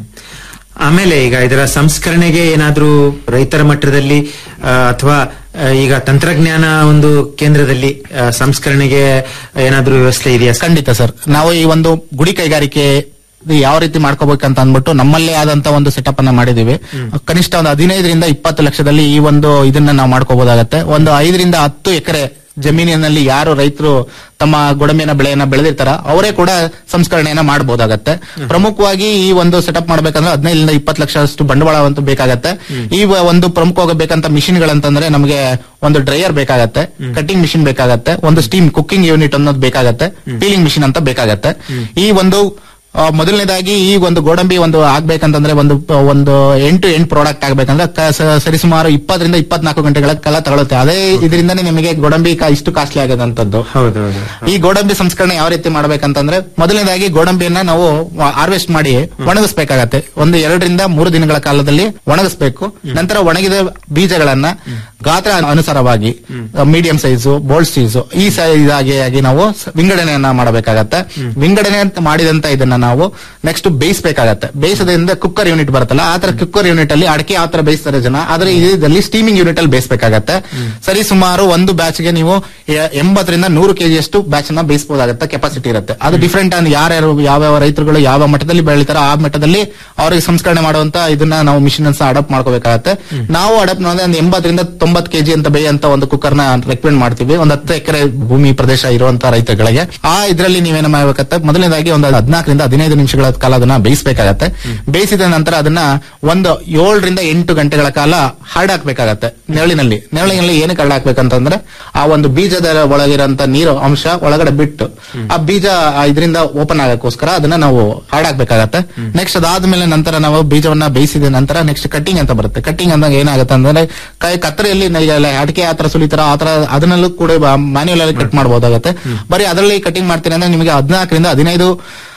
ಆಮೇಲೆ ಈಗ ಇದರ ಸಂಸ್ಕರಣೆಗೆ ಏನಾದ್ರೂ ರೈತರ ಮಟ್ಟದಲ್ಲಿ ಆ, ಅಥವಾ ಆ, ಈಗ ತಂತ್ರಜ್ಞಾನ ಒಂದು ಕೇಂದ್ರದಲ್ಲಿ ಆ, ಸಂಸ್ಕರಣೆಗೆ ಏನಾದ್ರೂ ವ್ಯವಸ್ಥೆ ಇದೆಯಾ ಸರ್? ಖಂಡಿತ ಸರ್ ನಾವು ಈ ಒಂದು ಗುಡಿ ಕೈಗಾರಿಕೆ ಇದು ಯಾವ ರೀತಿ ಮಾಡ್ಕೋಬೇಕಂತ ಅಂದ್ಬಿಟ್ಟು ನಮ್ಮಲ್ಲೇ ಆದಂತ ಒಂದು ಸೆಟಪ್ ಅನ್ನ ಮಾಡಿದೀವಿ ಕನಿಷ್ಠ ಒಂದು ಹದಿನೈದರಿಂದ ಇಪ್ಪತ್ತು ಲಕ್ಷದಲ್ಲಿ ಈ ಒಂದು ಇದನ್ನ ನಾವು ಮಾಡ್ಕೋಬಹುದಾಗತ್ತೆ ಒಂದು ಐದರಿಂದ ಹತ್ತು ಎಕರೆ ಜಮೀನಿನಲ್ಲಿ ಯಾರು ರೈತರು ತಮ್ಮ ಗೋಡಂಬಿನ ಬೆಳೆಯನ್ನ ಬೆಳೆದಿರ್ತಾರ ಅವರೇ ಕೂಡ ಸಂಸ್ಕರಣೆಯನ್ನ ಮಾಡಬಹುದಾಗತ್ತೆ ಪ್ರಮುಖವಾಗಿ ಈ ಒಂದು ಸೆಟಪ್ ಮಾಡ್ಬೇಕಂದ್ರೆ ಹದಿನೈದರಿಂದ ಇಪ್ಪತ್ತು ಲಕ್ಷ ಅಷ್ಟು ಬಂಡವಾಳ ಅಂತೂ ಬೇಕಾಗತ್ತೆ ಈ ವ- ಒಂದು ಪ್ರಮುಖವಾಗಿ ಬೇಕಂತ ಮಿಷಿನ್ ಗಳಂತಂದ್ರೆ ನಮಗೆ ಒಂದು ಡ್ರೈಯರ್ ಬೇಕಾಗತ್ತೆ ಕಟಿಂಗ್ ಮಿಷಿನ್ ಬೇಕಾಗತ್ತೆ ಒಂದು ಸ್ಟೀಮ್ ಕುಕ್ಕಿಂಗ್ ಯೂನಿಟ್ ಅನ್ನೋದು ಬೇಕಾಗತ್ತೆ ಪೀಲಿಂಗ್ ಮಿಷಿನ್ ಅಂತ ಬೇಕಾಗತ್ತೆ ಈ ಒಂದು ಆ, ಮೊದಲನೇದಾಗಿ ಈ ಒಂದು ಗೋಡಂಬಿ ಒಂದು ಆಗ್ಬೇಕಂತಂದ್ರೆ ಒಂದು ಒಂದು ಎಂಟು ಎಂಟು ಪ್ರಾಡಕ್ಟ್ ಆಗ್ಬೇಕಂದ್ರೆ ಕ- ಸ- ಸರಿಸುಮಾರು ಇಪ್ಪತ್ತರಿಂದ ಇಪ್ಪತ್ನಾಲ್ಕು ಗಂಟೆಗಳ ಕಾಲ ತಗೊಳುತ್ತೆ ಅದೇ ಇದರಿಂದನೇ ನಿಮಗೆ ಗೋಡಂಬಿ ಕಾ- ಇಷ್ಟು ಕಾಸ್ಟ್ಲಿ ಆಗೋದಂತದ್ದು ಹೌದೌದು ಈ ಗೋಡಂಬಿ ಸಂಸ್ಕರಣೆ ಯಾವ ರೀತಿ ಮಾಡ್ಬೇಕಂತಂದ್ರೆ ಮೊದಲನೇದಾಗಿ ಗೋಡಂಬಿಯನ್ನ ನಾವು ಹಾರ್ವೆಸ್ಟ್ ಮಾಡಿ ಒಣಗಿಸ್ಬೇಕಾಗತ್ತೆ ಒಂದು ಎರಡರಿಂದ ಮೂರು ದಿನಗಳ ಕಾಲದಲ್ಲಿ ಒಣಗಿಸ್ಬೇಕು ನಂತರ ಒಣಗಿದ ಬೀಜಗಳನ್ನ ಗಾತ್ರ ಅನುಸಾರವಾಗಿ ಮೀಡಿಯಂ ಸೈಜು ಬೋಲ್ಡ್ ಸೈಜು ಈ ಸೈಜ್ ಆಗಿ ಆಗಿ ನಾವು ಸ- ವಿಂಗಡಣೆಯನ್ನ ಮಾಡಬೇಕಾಗತ್ತೆ ವಿಂಗಡಣೆ ಅಂತ ಮಾಡಿದಂತ ಇದನ್ನ ನಾವು ನೆಕ್ಸ್ಟ್ ಬೇಯಿಸಬೇಕಾಗತ್ತೆ ಬೇಯಿಸೋದ್ರಿಂದ ಕುಕ್ಕರ್ ಯೂನಿಟ್ ಬರುತ್ತಲ್ಲ ಆ ತರ ಕುಕ್ಕರ್ ಯೂನಿಟ್ ಅಲ್ಲಿ ಅಡಕೆ ಯಾವ ತರ ಬೇಯಿಸ್ತಾರೆ ಜನ ಆದ್ರೆ ಇದರಲ್ಲಿ ಸ್ಟೀಮಿಂಗ್ ಯೂನಿಟ್ ಅಲ್ಲಿ ಬೇಯಿಸಬೇಕಾಗತ್ತೆ ಸರಿ ಸುಮಾರು ಒಂದು ಬ್ಯಾಚ್ ಗೆ ನೀವು ಎ- ಎಂಬತ್ತರಿಂದ ನೂರು ಕೆಜಿ ಅಷ್ಟು ಬ್ಯಾಚ್ ನ ಬೇಯಿಸಬಹುದಾಗತ್ತೆ ಕೆಪಾಸಿಟಿ ಇರುತ್ತೆ ಅದು ಡಿಫ್ರೆಂಟ್ ಅಂದ್ರೆ ಯಾರ್ಯಾರು ಯಾವ್ಯಾವ ರೈತರುಗಳು ಯಾವ ಮಟ್ಟದಲ್ಲಿ ಬೆಳಿತಾರೋ ಆ ಮಟ್ಟದಲ್ಲಿ ಅವ್ರಿಗೆ ಸಂಸ್ಕರಣೆ ಮಾಡುವಂತ ಇದನ್ನ ನಾವು ಮಿಷಿನ್ ಅನ್ನ ಅಡಾಪ್ಟ್ ಮಾಡ್ಕೋಬೇಕಾಗತ್ತೆ ನಾವು ಅಡಾಪ್ಟ್ ಮಾಡಿದ್ರೆ ಒಂದು ಎಂಬತ್ತರಿಂದ ತೊಂಬತ್ ಕೆಜಿ ಅಂತ ಬೇಯಂತ ಒಂದು ಕುಕ್ಕರ್ ನ ರೆಕಮೆಂಡ್ ಮಾಡ್ತೀವಿ ಒಂದು ಹತ್ತು ಎಕರೆ ಭೂಮಿ ಪ್ರದೇಶ ಇರುವಂತ ರೈತರುಗಳಿಗೆ ಆ ಇದ್ರಲ್ಲಿ ನೀವೇನ ಮಾಡ್ಬೇಕತ್ತೆ ಮೊದಲನೇದಾಗಿ ಒಂದು ಹದಿನಾಲ್ಕರಿಂದ ಹದಿನೈದು ನಿಮಿಷಗಳ ಕಾಲ ಅದನ್ನ ಬೇಯಿಸಬೇಕಾಗತ್ತೆ ಬೇಯಿಸಿದ ನಂತರ ಅದನ್ನ ಒಂದು ಏಳರಿಂದ ಎಂಟು ಗಂಟೆಗಳ ಕಾಲ ಹರಡಾಕ್ಬೇಕಾಗತ್ತೆ ನೆರಳಿನಲ್ಲಿ ನೆರಳಿನಲ್ಲಿ ಏನಕ್ಕೆ ಹರಡಾಕ್ಬೇಕಂತಂದ್ರೆ ಆ ಒಂದು ಬೀಜದ ಒಳಗಿರಂತ ನೀರು ಅಂಶ ಒಳಗಡೆ ಬಿಟ್ಟು ಆ ಬೀಜ ಆ ಇದರಿಂದ ಓಪನ್ ಆಗಕ್ಕೋಸ್ಕರ ಅದನ್ನ ನಾವು ಹಾಡಾಕ್ಬೇಕಾಗತ್ತೆ ನೆಕ್ಸ್ಟ್ ಅದಾದ್ಮೇಲೆ ನಂತರ ನಾವು ಬೀಜವನ್ನ ಬೇಯಿಸಿದ ನಂತರ ನೆಕ್ಸ್ಟ್ ಕಟ್ಟಿಂಗ್ ಅಂತ ಬರುತ್ತೆ ಕಟ್ಟಿಂಗ್ ಅಂದಾಗ ಏನಾಗುತ್ತೆ ಅಂದ್ರೆ ಕೈ ಕತ್ತರಿಯಲ್ಲಿ ಅಡಿಕೆ ಆ ತರ ಸುಲಿತಾರ ಆ ತರ ಅದನ್ನಲ್ಲೂ ಕೂಡ ಮ್ಯಾನ್ಯುಯಲ್ ಅಲ್ಲಿ ಕಟ್ ಮಾಡಬಹುದಾಗತ್ತೆ ಬರೀ ಅದರಲ್ಲಿ ಕಟಿಂಗ್ ಮಾಡ್ತೀನಿ ಅಂದ್ರೆ ನಿಮಗೆ ಹದಿನಾಲ್ಕರಿಂದ ಹದಿನೈದು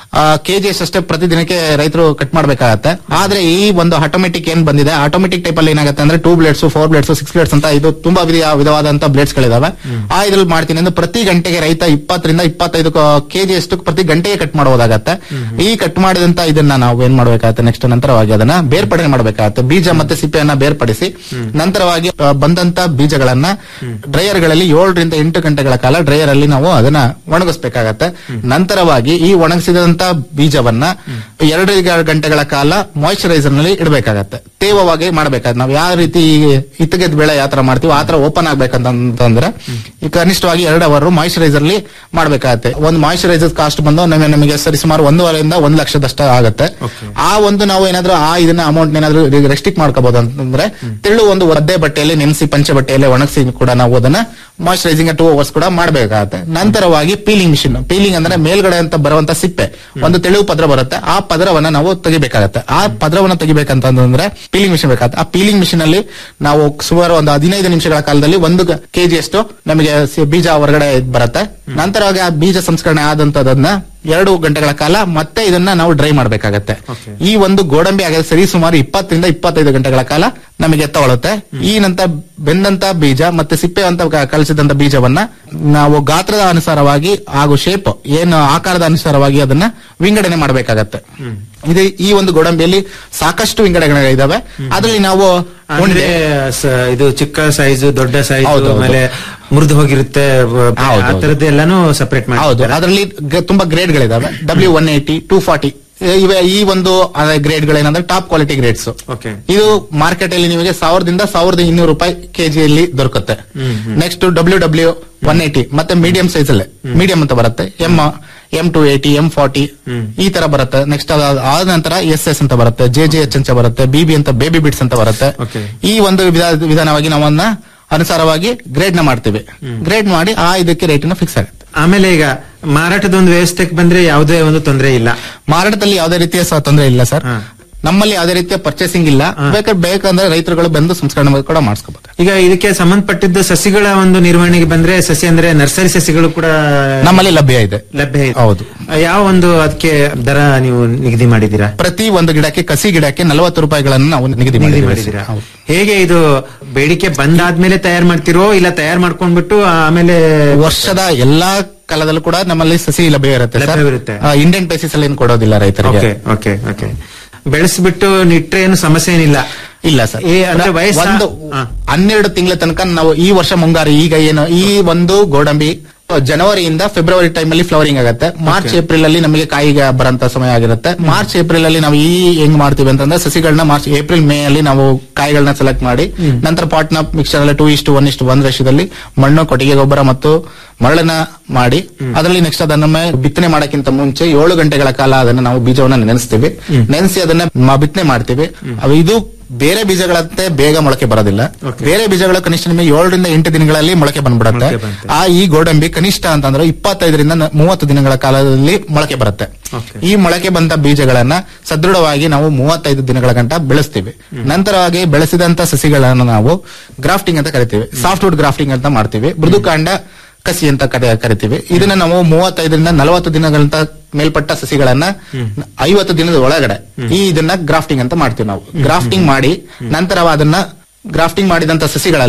ಕೆಜಿ ಅಷ್ಟೇ ಪ್ರತಿದಿನಕ್ಕೆ ರೈತರು ಕಟ್ ಮಾಡಬೇಕಾಗತ್ತೆ ಆದ್ರೆ ಈ ಒಂದು ಆಟೋಮೆಟಿಕ್ ಏನ್ ಬಂದಿದೆ ಆಟೋಮೆಟಿಕ್ ಟೈಪ್ ಅಲ್ಲಿ ಏನಾಗುತ್ತೆ ಅಂದ್ರೆ two blades four blades six blades ಅಂತ ಇದು ತುಂಬಾ ವಿಧ ವಿಧವಾದಂತ ಬ್ಲೇಡ್ಸ್ ಗಳಿದಾವೆ ಆ ಇದ್ರಲ್ಲಿ ಮಾಡ್ತೀನಿ ಅಂದ್ರೆ ಪ್ರತಿ ಗಂಟೆಗೆ ರೈತ ಇಪ್ಪತ್ತರಿಂದ ಇಪ್ಪತ್ತೈದು ಕೆಜಿ ಅಷ್ಟು ಪ್ರತಿ ಗಂಟೆಗೆ ಕಟ್ ಮಾಡಬಹುದಾಗತ್ತೆ ಈ ಕಟ್ ಮಾಡಿದಂತ ಇದನ್ನ ನಾವು ಏನ್ ಮಾಡ್ಬೇಕಾಗತ್ತೆ ನೆಕ್ಸ್ಟ್ ನಂತರವಾಗಿ ಅದನ್ನ ಬೇರ್ಪಡಣೆ ಮಾಡಬೇಕಾಗತ್ತೆ ಬೀಜ ಮತ್ತೆ ಸಿಪ್ಪೆಯನ್ನ ಬೇರ್ಪಡಿಸಿ ನಂತರವಾಗಿ ಆ, ಬಂದಂತ ಬೀಜಗಳನ್ನ ಡ್ರೈಯರ್ ಗಳಲ್ಲಿ ಏಳರಿಂದ ಎಂಟು ಗಂಟೆಗಳ ಕಾಲ ಡ್ರೈಯರ್ ಅಲ್ಲಿ ನಾವು ಅದನ್ನ ಒಣಗಿಸ್ಬೇಕಾಗತ್ತೆ ನಂತರವಾಗಿ ಈ ಒಣಗಿಸಿದಂತ ಬೀಜವನ್ನ ಎರಡು ಗಂಟೆಗಳ ಕಾಲ ಮಾಯಿಶ್ಚರೈಸರ್ ನಲ್ಲಿ ಇಡಬೇಕಾಗತ್ತೆ ತೇವವಾಗಿ ಮಾಡಬೇಕಾಗತ್ತೆ ನಾವು ಯಾವ ರೀತಿ ಇತ್ತಗೆದ್ ಬೆಳೆ ಯಾವ ತರ ಮಾಡ್ತೀವಿ ಆ ತರ ಓಪನ್ ಆಗ್ಬೇಕಂತಂದ್ರೆ ಈ ಕನಿಷ್ಠವಾಗಿ ಎರಡು ಅವರ್ ಮಾಯಿಶ್ಚರೈಸರ್ ಅಲ್ಲಿ ಮಾಡಬೇಕಾಗತ್ತೆ ಒಂದು ಮಾಯಿಶ್ಚರೈಸರ್ ಕಾಸ್ಟ್ ಬಂದು ನಮಗೆ ನಮಗೆ ಸರಿಸುಮಾರು ಒಂದೂವರೆಯಿಂದ ಒಂದ್ ಲಕ್ಷದಷ್ಟ ಆಗುತ್ತೆ ಆ ಒಂದು ನಾವು ಏನಾದ್ರೂ ಆ ಇದನ್ನ ಅಮೌಂಟ್ ಏನಾದ್ರೂ ರೆಸ್ಟ್ರಿಕ್ಟ್ ಮಾಡ್ಕೋಬಹುದು ಅಂತಂದ್ರೆ ತೆಳ್ಳು ಒಂದು ಒದ್ದೆ ಬಟ್ಟೆಯಲ್ಲಿ ನೆನೆಸಿ ಪಂಚೆ ಬಟ್ಟೆಯಲ್ಲಿ ಒಣಗಿಸಿ ಕೂಡ ನಾವು ಅದನ್ನ ಮಾಯಿಶ್ಚರೈಸಿಂಗ್ ಟೂ ಅವರ್ಸ್ ಕೂಡ ಮಾಡಬೇಕಾಗತ್ತೆ ನಂತರವಾಗಿ ಪೀಲಿಂಗ್ ಮಿಷಿನ್ ಪೀಲಿಂಗ್ ಅಂದ್ರೆ ಮೇಲ್ಗಡೆ ಅಂತ ಬರುವಂತ ಸಿಪ್ಪೆ ಒಂದು ತೆಳುವು ಪದ್ರ ಬರುತ್ತೆ ಆ ಪದರವನ್ನ ನಾವು ತೆಗಿಬೇಕಾಗತ್ತೆ ಆ ಪದರವನ್ನ ತೆಗಿಬೇಕಂತಂದ್ರೆ ಪೀಲಿಂಗ್ ಮಿಷಿನ್ ಬೇಕಾಗುತ್ತೆ ಆ ಪೀಲಿಂಗ್ ಮಿಷಿನ್ ಅಲ್ಲಿ ನಾವು ಸುಮಾರು ಒಂದು ಹದಿನೈದು ನಿಮಿಷಗಳ ಕಾಲದಲ್ಲಿ ಒಂದು ಕೆಜಿ ಅಷ್ಟು ನಮಗೆ ಸಿ- ಬೀಜ ಹೊರಗಡೆ ಬರುತ್ತೆ ನಂತರವಾಗಿ ಆ ಬೀಜ ಸಂಸ್ಕರಣೆ ಆದಂತದನ್ನ ಎರಡು ಗಂಟೆಗಳ ಕಾಲ ಮತ್ತೆ ಇದನ್ನ ನಾವು ಡ್ರೈ ಮಾಡಬೇಕಾಗತ್ತೆ ಈ ಒಂದು ಗೋಡಂಬಿ ಆಗ ಸರಿ ಸುಮಾರು ಇಪ್ಪತ್ತರಿಂದ ಇಪ್ಪತ್ತೈದು ಗಂಟೆಗಳ ಕಾಲ ನಮಗೆ ತಗೊಳುತ್ತೆ ಈ ನಂತರ ಬೆಂದಂತ ಬೀಜ ಮತ್ತೆ ಸಿಪ್ಪೆ ಅಂತ ಕ- ಕಲಿಸಿದಂತ ಬೀಜವನ್ನ ನಾವು ಗಾತ್ರದ ಅನುಸಾರವಾಗಿ ಹಾಗೂ ಶೇಪ್ ಏನು ಆಕಾರದ ಅನುಸಾರವಾಗಿ ಅದನ್ನ ವಿಂಗಡಣೆ ಮಾಡಬೇಕಾಗತ್ತೆ ಇದು ಈ ಒಂದು ಗೋಡಂಬಿಯಲ್ಲಿ ಸಾಕಷ್ಟು ವಿಂಗಡಣೆಗಳಿದಾವೆ ಅದರಲ್ಲಿ ನಾವು ಅಂದ್ರೆ ಸ- ಇದು ಚಿಕ್ಕ ಸೈಜ್ ದೊಡ್ಡ ಸೈಜ್ ಹೌದು, ಹೌದು. ಆಮೇಲೆ ಮುರಿದು ಹೋಗಿರುತ್ತೆ ಬ- ಹೌದು, ಆ ಹೌದು. ತರದ್ದು ಎಲ್ಲಾನು ಸಪರೇಟ್ ಮಾಡಿ ಹೌದು ಅದರಲ್ಲಿ ಗ- ತುಂಬಾ ಗ್ರೇಡ್ ಗಳಿದಾವೆ W one eighty two forty ಇವೆ ಈ ಒಂದು ಗ್ರೇಡ್ ಗಳೇನಂದ್ರೆ ಟಾಪ್ ಕ್ವಾಲಿಟಿ ಗ್ರೇಡ್ಸ್ ಓಕೆ ಇದು ಮಾರ್ಕೆಟ್ ಅಲ್ಲಿ ನಿಮಗೆ ಸಾವಿರದಿಂದ ಸಾವಿರದ ಇನ್ನೂರು ರೂಪಾಯಿ ಕೆಜಿಯಲ್ಲಿ ದೊರಕುತ್ತೆ next W W one eighty ಮತ್ತೆ ಮೀಡಿಯಂ ಸೈಜ್ ಅಲ್ಲೇ ಮೀಡಿಯಂ ಅಂತ ಬರುತ್ತೆ M M two eighty M forty ಈ ತರ ಬರುತ್ತೆ ನೆಕ್ಸ್ಟ್ ಆದ ನಂತರ ಎಸ್ ಎಸ್ ಅಂತ ಬರುತ್ತೆ ಜೆ ಜೆ ಎಚ್ ಅಂತ ಬರುತ್ತೆ ಬಿಬಿ ಅಂತ ಬೇಬಿ ಬಿಟ್ಸ್ ಅಂತ ಬರುತ್ತೆ Okay. ಈ ಒಂದು ವಿಧ- ವಿಧಾನವಾಗಿ ನಾವನ್ನ ಅನುಸಾರವಾಗಿ ಗ್ರೇಡ್ ನ ಮಾಡ್ತೀವಿ ಗ್ರೇಡ್ ಮಾಡಿ ಆ ಇದಕ್ಕೆ ರೇಟ್ ಫಿಕ್ಸ್ ಆಗುತ್ತೆ ಆಮೇಲೆ ಈಗ ಮಾರಾಟದ ಒಂದು ವ್ಯವಸ್ಥೆಗೆ ಬಂದ್ರೆ ಯಾವುದೇ ಒಂದು ತೊಂದರೆ ಇಲ್ಲ ಮಾರಾಟದಲ್ಲಿ ಯಾವುದೇ ರೀತಿಯ ಸ- ತೊಂದರೆ ಇಲ್ಲ ಸರ್ ಹಾ. ನಮ್ಮಲ್ಲಿ ಯಾವುದೇ ರೀತಿಯ ಪರ್ಚೇಸಿಂಗ್ ಇಲ್ಲ ಬೇಕಾದ್ರೆ ಬೇಕಂದ್ರೆ ರೈತರುಗಳು ಬಂದು ಸಂಸ್ಕರಣೆ ಕೂಡ ಮಾಡಿಸ್ಕೋಬಹುದು ಈಗ ಇದಕ್ಕೆ ಸಂಬಂಧಪಟ್ಟಿದ್ದ ಸಸಿಗಳ ಒಂದು ನಿರ್ವಹಣೆಗೆ ಬಂದ್ರೆ ಸಸಿ ಅಂದ್ರೆ ನರ್ಸರಿ ಸಸಿಗಳು ಕೂಡ ನಮ್ಮಲ್ಲಿ ಲಭ್ಯ ಇದೆ ಲಭ್ಯ ಇದೆ ಹೌದು. ಯಾವ ಒಂದು ಅದಕ್ಕೆ ದರ ನೀವು ನಿಗದಿ ಮಾಡಿದ್ದೀರಾ ಪ್ರತಿ ಒಂದು ಗಿಡಕ್ಕೆ ಕಸಿ ಗಿಡಕ್ಕೆ ನಲವತ್ತು ರೂಪಾಯಿಗಳನ್ನು ನಾವು ನಿಗದಿ ನಿಗದಿ ಮಾಡಿದ್ದೀವಿ ಮಾಡಿದ್ದೀರಾ ಹೌದು. ಹೇಗೆ ಇದು ಬೇಡಿಕೆ ಬಂದಾದ್ಮೇಲೆ ತಯಾರು ಮಾಡ್ತಿರೋ ಇಲ್ಲ ತಯಾರು ಮಾಡ್ಕೊಂಡ್ಬಿಟ್ಟು ಆಮೇಲೆ ವರ್ಷದ ಎಲ್ಲಾ ಕಾಲದಲ್ಲೂ ಕೂಡ ನಮ್ಮಲ್ಲಿ ಸಸಿ ಲಭ್ಯ ಇರುತ್ತೆ ಸರ್ ಲಭ್ಯವಿರುತ್ತೆ. ಇಂಡಿಯನ್ ಬೇಸಿಸ್ ಅಲ್ಲಿ ಏನು ಕೊಡೋದಿಲ್ಲ ರೈತರಿಗೆ ಓಕೆ ಓಕೆ ಓಕೆ ಬೆಳೆಸ್ಬಿಟ್ಟು ನಿಟ್ರೆ ಏನು ಸಮಸ್ಯೆ ಏನಿಲ್ಲ ಇಲ್ಲ ಸರ್ ಏ, ಅಂದ್ರೆ ವಯಸ್ಸ- ಒಂದು ಹಾ. ಹನ್ನೆರಡು ತಿಂಗಳ ತನಕ ನಾವು ಈ ವರ್ಷ ಮುಂಗಾರು ಈಗ ಏನು ಈ ಒಂದು ಗೋಡಂಬಿ ಜನವರಿಯಿಂದ ಫೆಬ್ರವರಿ ಟೈಮ್ ಅಲ್ಲಿ ಫ್ಲವರಿಂಗ್ ಆಗುತ್ತೆ ಮಾರ್ಚ್ ಏಪ್ರಿಲ್ ಅಲ್ಲಿ ನಮಗೆ ಕಾಯಿಗೆ ಬರಂತ ಸಮಯ ಆಗಿರುತ್ತೆ ಮಾರ್ಚ್ ಏಪ್ರಿಲ್ ಅಲ್ಲಿ ನಾವು ಈ ಹೆಂಗ್ ಮಾಡ್ತೀವಿ ಅಂತಂದ್ರೆ ಸಸಿಗಳನ್ನ ಮಾರ್ಚ್ ಏಪ್ರಿಲ್ ಮೇ ಅಲ್ಲಿ ನಾವು ಕಾಯಿಗಳನ್ನ ಸೆಲೆಕ್ಟ್ ಮಾಡಿ ನಂತರ ಪಾಟ್ನ ಮಿಕ್ಸ್ಚರ್ ಅಲ್ಲಿ ಟೂ ಇಷ್ಟು ಒನ್ ಇಷ್ಟು ಒಂದ್ ರೇಷದಲ್ಲಿ ಮಣ್ಣು ಕೊಟ್ಟಿಗೆ ಗೊಬ್ಬರ ಮತ್ತು ಮರಳನ್ನ ಮಾಡಿ ಅದರಲ್ಲಿ ನೆಕ್ಸ್ಟ್ ಅದನ್ನ ಬಿತ್ತನೆ ಮಾಡಕ್ಕಿಂತ ಮುಂಚೆ ಏಳು ಗಂಟೆಗಳ ಕಾಲ ಅದನ್ನ ನಾವು ಬೀಜವನ್ನ ನೆನೆಸ್ತೀವಿ ನೆನೆಸಿ ಅದನ್ನ ಮ- ಬಿತ್ತನೆ ಮಾಡ್ತೀವಿ ಅವು ಇದು ಬೇರೆ ಬೀಜಗಳಂತೆ ಬೇಗ ಮೊಳಕೆ ಬರೋದಿಲ್ಲ ಬೇರೆ ಬೀಜಗಳು ಕನಿಷ್ಠ ನಿಮಗೆ ಏಳರಿಂದ ಎಂಟು ದಿನಗಳಲ್ಲಿ ಮೊಳಕೆ ಬಂದ್ಬಿಡುತ್ತೆ ಮೊಳಕೆ ಬರುತ್ತೆ. ಆ ಈ ಗೋಡಂಬಿ ಕನಿಷ್ಠ ಅಂತಂದ್ರೆ ಇಪ್ಪತ್ತೈದರಿಂದ ನ- ಮೂವತ್ತು ದಿನಗಳ ಕಾಲದಲ್ಲಿ ಮೊಳಕೆ ಬರುತ್ತೆ Okay. ಈ ಮೊಳಕೆ ಬಂದ ಬೀಜಗಳನ್ನ ಸದೃಢವಾಗಿ ನಾವು ಮೂವತ್ತೈದು ದಿನಗಳ ಗಂಟ ಬೆಳೆಸ್ತೀವಿ ನಂತರವಾಗಿ ಬೆಳೆಸಿದಂತ ಸಸಿಗಳನ್ನ ನಾವು ಗ್ರಾಫ್ಟಿಂಗ್ ಅಂತ ಕರಿತೀವಿ ಸಾಫ್ಟ್ವುಡ್ ಗ್ರಾಫ್ಟಿಂಗ್ ಅಂತ ಮಾಡ್ತೀವಿ ಮೃದುಕಾಂಡ ಕಸಿ ಅಂತ ಕರೆ- ಕರಿತೀವಿ ಇದನ್ನ ನಾವು ಮೂವತ್ತೈದರಿಂದ ನಲವತ್ತು ದಿನಗಳಂತ ಮೇಲ್ಪಟ್ಟ ಸಸಿಗಳನ್ನ ಐವತ್ತು ದಿನದ ಒಳಗಡೆ ಈ ಇದನ್ನ ಗ್ರಾಫ್ಟಿಂಗ್ ಅಂತ ಮಾಡ್ತೀವಿ ನಾವು ಗ್ರಾಫ್ಟಿಂಗ್ ಮಾಡಿ ನಂತರ ಅದನ್ನ ಗ್ರಾಫ್ಟಿಂಗ್ ಮಾಡಿದಂತ ಸಸಿಗಳಲ್ಲಿ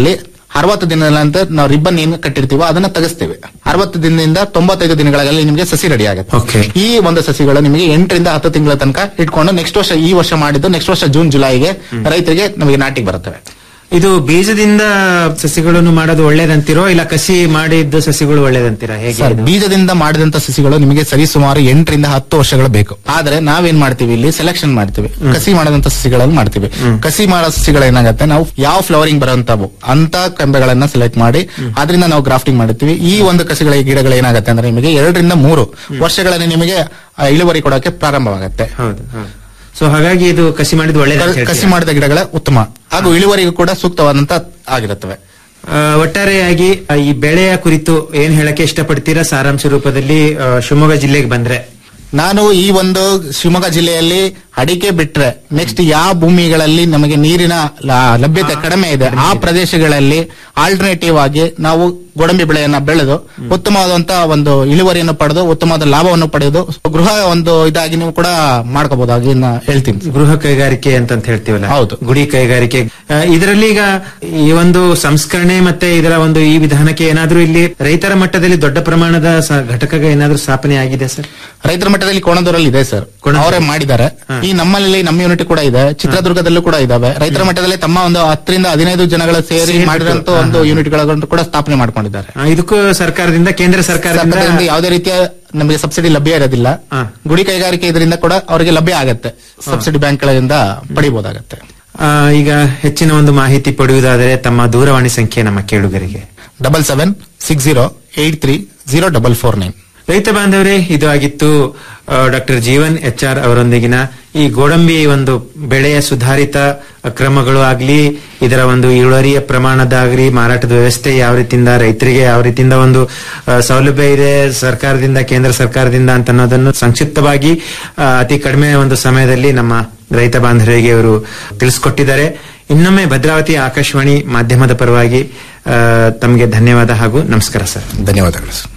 ಅರವತ್ತು ದಿನದ ನಂತರ ನಾವು ರಿಬ್ಬನ್ ಏನ್ ಕಟ್ಟಿರ್ತೀವೋ ಅದನ್ನ ತೆಗೆಸ್ತೇವೆ ಅರವತ್ತು ದಿನದಿಂದ ತೊಂಬತ್ತೈದು ದಿನಗಳಲ್ಲಿ ನಿಮಗೆ ಸಸಿ ರೆಡಿ ಆಗುತ್ತೆ Okay. ಈ ಒಂದು ಸಸಿಗಳು ನಿಮಗೆ ಎಂಟರಿಂದ ಹತ್ತು ತಿಂಗಳ ತನಕ ಇಟ್ಕೊಂಡು ನೆಕ್ಸ್ಟ್ ವರ್ಷ ಈ ವರ್ಷ ಮಾಡಿದ್ದು ನೆಕ್ಸ್ಟ್ ವರ್ಷ ಜೂನ್ ಜುಲೈಗೆ ರೈತರಿಗೆ ನಮಗೆ ನಾಟಿಗೆ ಬರುತ್ತವೆ ಇದು ಬೀಜದಿಂದ ಸಸಿಗಳನ್ನು ಮಾಡೋದು ಒಳ್ಳೇದಂತೀರೋ ಇಲ್ಲ ಕಸಿ ಮಾಡಿದ್ದು ಸಸಿಗಳು ಒಳ್ಳೇದಂತೀರಾ ಹೇಗೆ ಸರ್ ಇದು? ಬೀಜದಿಂದ ಮಾಡಿದಂತ ಸಸಿಗಳು ನಿಮಗೆ ಸರಿ ಸುಮಾರು ಎಂಟರಿಂದ ಹತ್ತು ವರ್ಷಗಳು ಬೇಕು ಆದ್ರೆ ನಾವೇನ್ ಮಾಡ್ತೀವಿ ಇಲ್ಲಿ ಸೆಲೆಕ್ಷನ್ ಮಾಡ್ತೀವಿ ಕಸಿ ಮಾಡದಂತ ಸಸಿಗಳನ್ನು ಮಾಡ್ತೀವಿ ಕಸಿ ಮಾಡೋ ಸಸಿಗಳು ಏನಾಗುತ್ತೆ ನಾವು ಯಾವ ಫ್ಲವರಿಂಗ್ ಬರೋಂತವು ಅಂತ ಕಂಬೆಗಳನ್ನ ಸೆಲೆಕ್ಟ್ ಮಾಡಿ ಅದರಿಂದ ನಾವು ಗ್ರಾಫ್ಟಿಂಗ್ ಮಾಡಿರ್ತೀವಿ ಈ ಒಂದು ಕಸಿಗಳ ಗಿಡಗಳು ಏನಾಗುತ್ತೆ ಅಂದ್ರೆ ನಿಮಗೆ ಎರಡರಿಂದ ಮೂರು ವರ್ಷಗಳಲ್ಲಿ ನಿಮಗೆ ಆ, ಇಳುವರಿ ಕೊಡೋಕೆ ಪ್ರಾರಂಭವಾಗುತ್ತೆ ಹೌದು ಸೊ ಹಾಗಾಗಿ ಇದು ಕಸಿ ಮಾಡಿದ್ದು ಒಳ್ಳೇದು ಅಂತ ಕಸಿ ಹೇಳ್ತೀರಾ? ಮಾಡಿದ ಗಿಡಗಳ ಉತ್ತಮ ಹಾಗೂ ಇಳುವರಿಗೂ ಕೂಡ ಸೂಕ್ತವಾದಂತ ಆಗಿರುತ್ತವೆ ಆ, ಒಟ್ಟಾರೆಯಾಗಿ ಆ, ಈ ಬೆಳೆಯ ಕುರಿತು ಏನ್ ಹೇಳಕ್ಕೆ ಇಷ್ಟಪಡ್ತೀರಾ ಸಾರಾಂಶ ರೂಪದಲ್ಲಿ ಆ, ಶಿವಮೊಗ್ಗ ಜಿಲ್ಲೆಗೆ ಬಂದ್ರೆ ನಾನು ಈ ಒಂದು ಶಿವಮೊಗ್ಗ ಜಿಲ್ಲೆಯಲ್ಲಿ ಅಡಿಕೆ ಬಿಟ್ರೆ ನೆಕ್ಸ್ಟ್ ಯಾವ ಭೂಮಿಗಳಲ್ಲಿ ನಮಗೆ ನೀರಿನ ಲ- ಲಭ್ಯತೆ ಕಡಿಮೆ ಇದೆ ಆ ಪ್ರದೇಶಗಳಲ್ಲಿ ಆಲ್ಟರ್ನೇಟಿವ್ ಆಗಿ ನಾವು ಗೋಡಂಬಿ ಬೆಳೆಯನ್ನ ಬೆಳೆದು ಉತ್ತಮವಾದಂತಹ ಒಂದು ಇಳುವರಿಯನ್ನು ಪಡೆದು ಉತ್ತಮವಾದ ಲಾಭವನ್ನು ಪಡೆದು ಗೃಹ ಒಂದು ಇದಾಗಿ ನೀವು ಕೂಡ ಮಾಡ್ಕೋಬಹುದಾಗಿ ನಾ ಹೇಳ್ತೀನಿ ಗೃಹ ಕೈಗಾರಿಕೆ ಅಂತಂತ ಹೇಳ್ತೀವಲ್ಲ ಹೌದು. ಗುಡಿ ಕೈಗಾರಿಕೆ ಆ, ಇದರಲ್ಲಿ ಈಗ ಈ ಒಂದು ಸಂಸ್ಕರಣೆ ಮತ್ತೆ ಇದರ ಒಂದು ಈ ವಿಧಾನಕ್ಕೆ ಏನಾದ್ರೂ ಇಲ್ಲಿ ರೈತರ ಮಟ್ಟದಲ್ಲಿ ದೊಡ್ಡ ಪ್ರಮಾಣದ ಸ- ಘಟಕ ಏನಾದ್ರೂ ಸ್ಥಾಪನೆ ಆಗಿದೆ ಸರ್ ರೈತರ ಮಟ್ಟದಲ್ಲಿ ಕೋಣದೂರಲ್ಲಿ ಇದೆ ಸರ್ ಕೋಣದೂರು. ಅವರೇ ಮಾಡಿದ್ದಾರೆ ಈ ನಮ್ಮಲ್ಲಿ ನಮ್ಮ ಯೂನಿಟ್ ಕೂಡ ಇದೆ ಚಿತ್ರದುರ್ಗದಲ್ಲೂ ಕೂಡ ಇದಾವೆ ರೈತರ ಮಟ್ಟದಲ್ಲಿ ತಮ್ಮ ಒಂದು ಹತ್ತರಿಂದ ಹದಿನೈದು ಜನಗಳು ಸೇರಿ ಸೇರ್ಬಿಟ್ಟು, ಮಾಡಿದಂತ ಹಾ, ಒಂದು ಹಾ. ಯೂನಿಟ್ ಗಳನ್ನು ಕೂಡ ಸ್ಥಾಪನೆ ಮಾಡ್ಕೊಂಡಿದ್ದಾರೆ ಆ, ಇದಕ್ಕೂ ಸರ್ಕಾರದಿಂದ ಕೇಂದ್ರ ಸರ್ಕಾರದಿಂದ ಸರ್ಕಾರದಿಂದ ಯಾವುದೇ ರೀತಿಯ ನಮಗೆ ಸಬ್ಸಿಡಿ ಲಭ್ಯ ಇರೋದಿಲ್ಲ ಹಾ. ಗುಡಿ ಕೈಗಾರಿಕೆ ಇದರಿಂದ ಕೂಡ ಅವರಿಗೆ ಲಭ್ಯ ಆಗತ್ತೆ ಸಬ್ಸಿಡಿ ಬ್ಯಾಂಕ್ಗಳಿಂದ ಪಡಿಬಹುದಾಗತ್ತೆ ಆ, ಈಗ ಹೆಚ್ಚಿನ ಒಂದು ಮಾಹಿತಿ ಪಡೆಯುವುದಾದರೆ ತಮ್ಮ ದೂರವಾಣಿ ಸಂಖ್ಯೆ ನಮ್ಮ ಕೇಳುಗರಿಗೆ double seven six zero eight three zero double four nine ರೈತ ಬಾಂಧವರೇ ಇದು ಆಗಿತ್ತು ಡಾಕ್ಟರ್ ಜೀವನ್ ಎಚ್ ಆರ್ ಅವರೊಂದಿಗಿನ ಈ ಗೋಡಂಬಿ ಒಂದು ಬೆಳೆಯ ಸುಧಾರಿತ ಕ್ರಮಗಳು ಆಗ್ಲಿ ಇದರ ಒಂದು ಇಳುವರಿಯ ಪ್ರಮಾಣದಾಗ್ಲಿ ಮಾರಾಟದ ವ್ಯವಸ್ಥೆ ಯಾವ ರೀತಿಯಿಂದ ರೈತರಿಗೆ ಯಾವ ರೀತಿಯಿಂದ ಒಂದು ಆ, ಸೌಲಭ್ಯ ಇದೆ ಸರ್ಕಾರದಿಂದ ಕೇಂದ್ರ ಸರ್ಕಾರದಿಂದ ಅಂತ ಅನ್ನೋದನ್ನು ಸಂಕ್ಷಿಪ್ತವಾಗಿ ಆ, ಅತಿ ಕಡಿಮೆ ಒಂದು ಸಮಯದಲ್ಲಿ ನಮ್ಮ ರೈತ ಬಾಂಧವರಿಗೆ ಅವರು ತಿಳಿಸ್ಕೊಟ್ಟಿದ್ದಾರೆ ಇನ್ನೊಮ್ಮೆ ಭದ್ರಾವತಿ ಆಕಾಶವಾಣಿ ಮಾಧ್ಯಮದ ಪರವಾಗಿ ಆ, ತಮಗೆ ಧನ್ಯವಾದ ಹಾಗೂ ನಮಸ್ಕಾರ ಸರ್ ಧನ್ಯವಾದಗಳು ಸರ್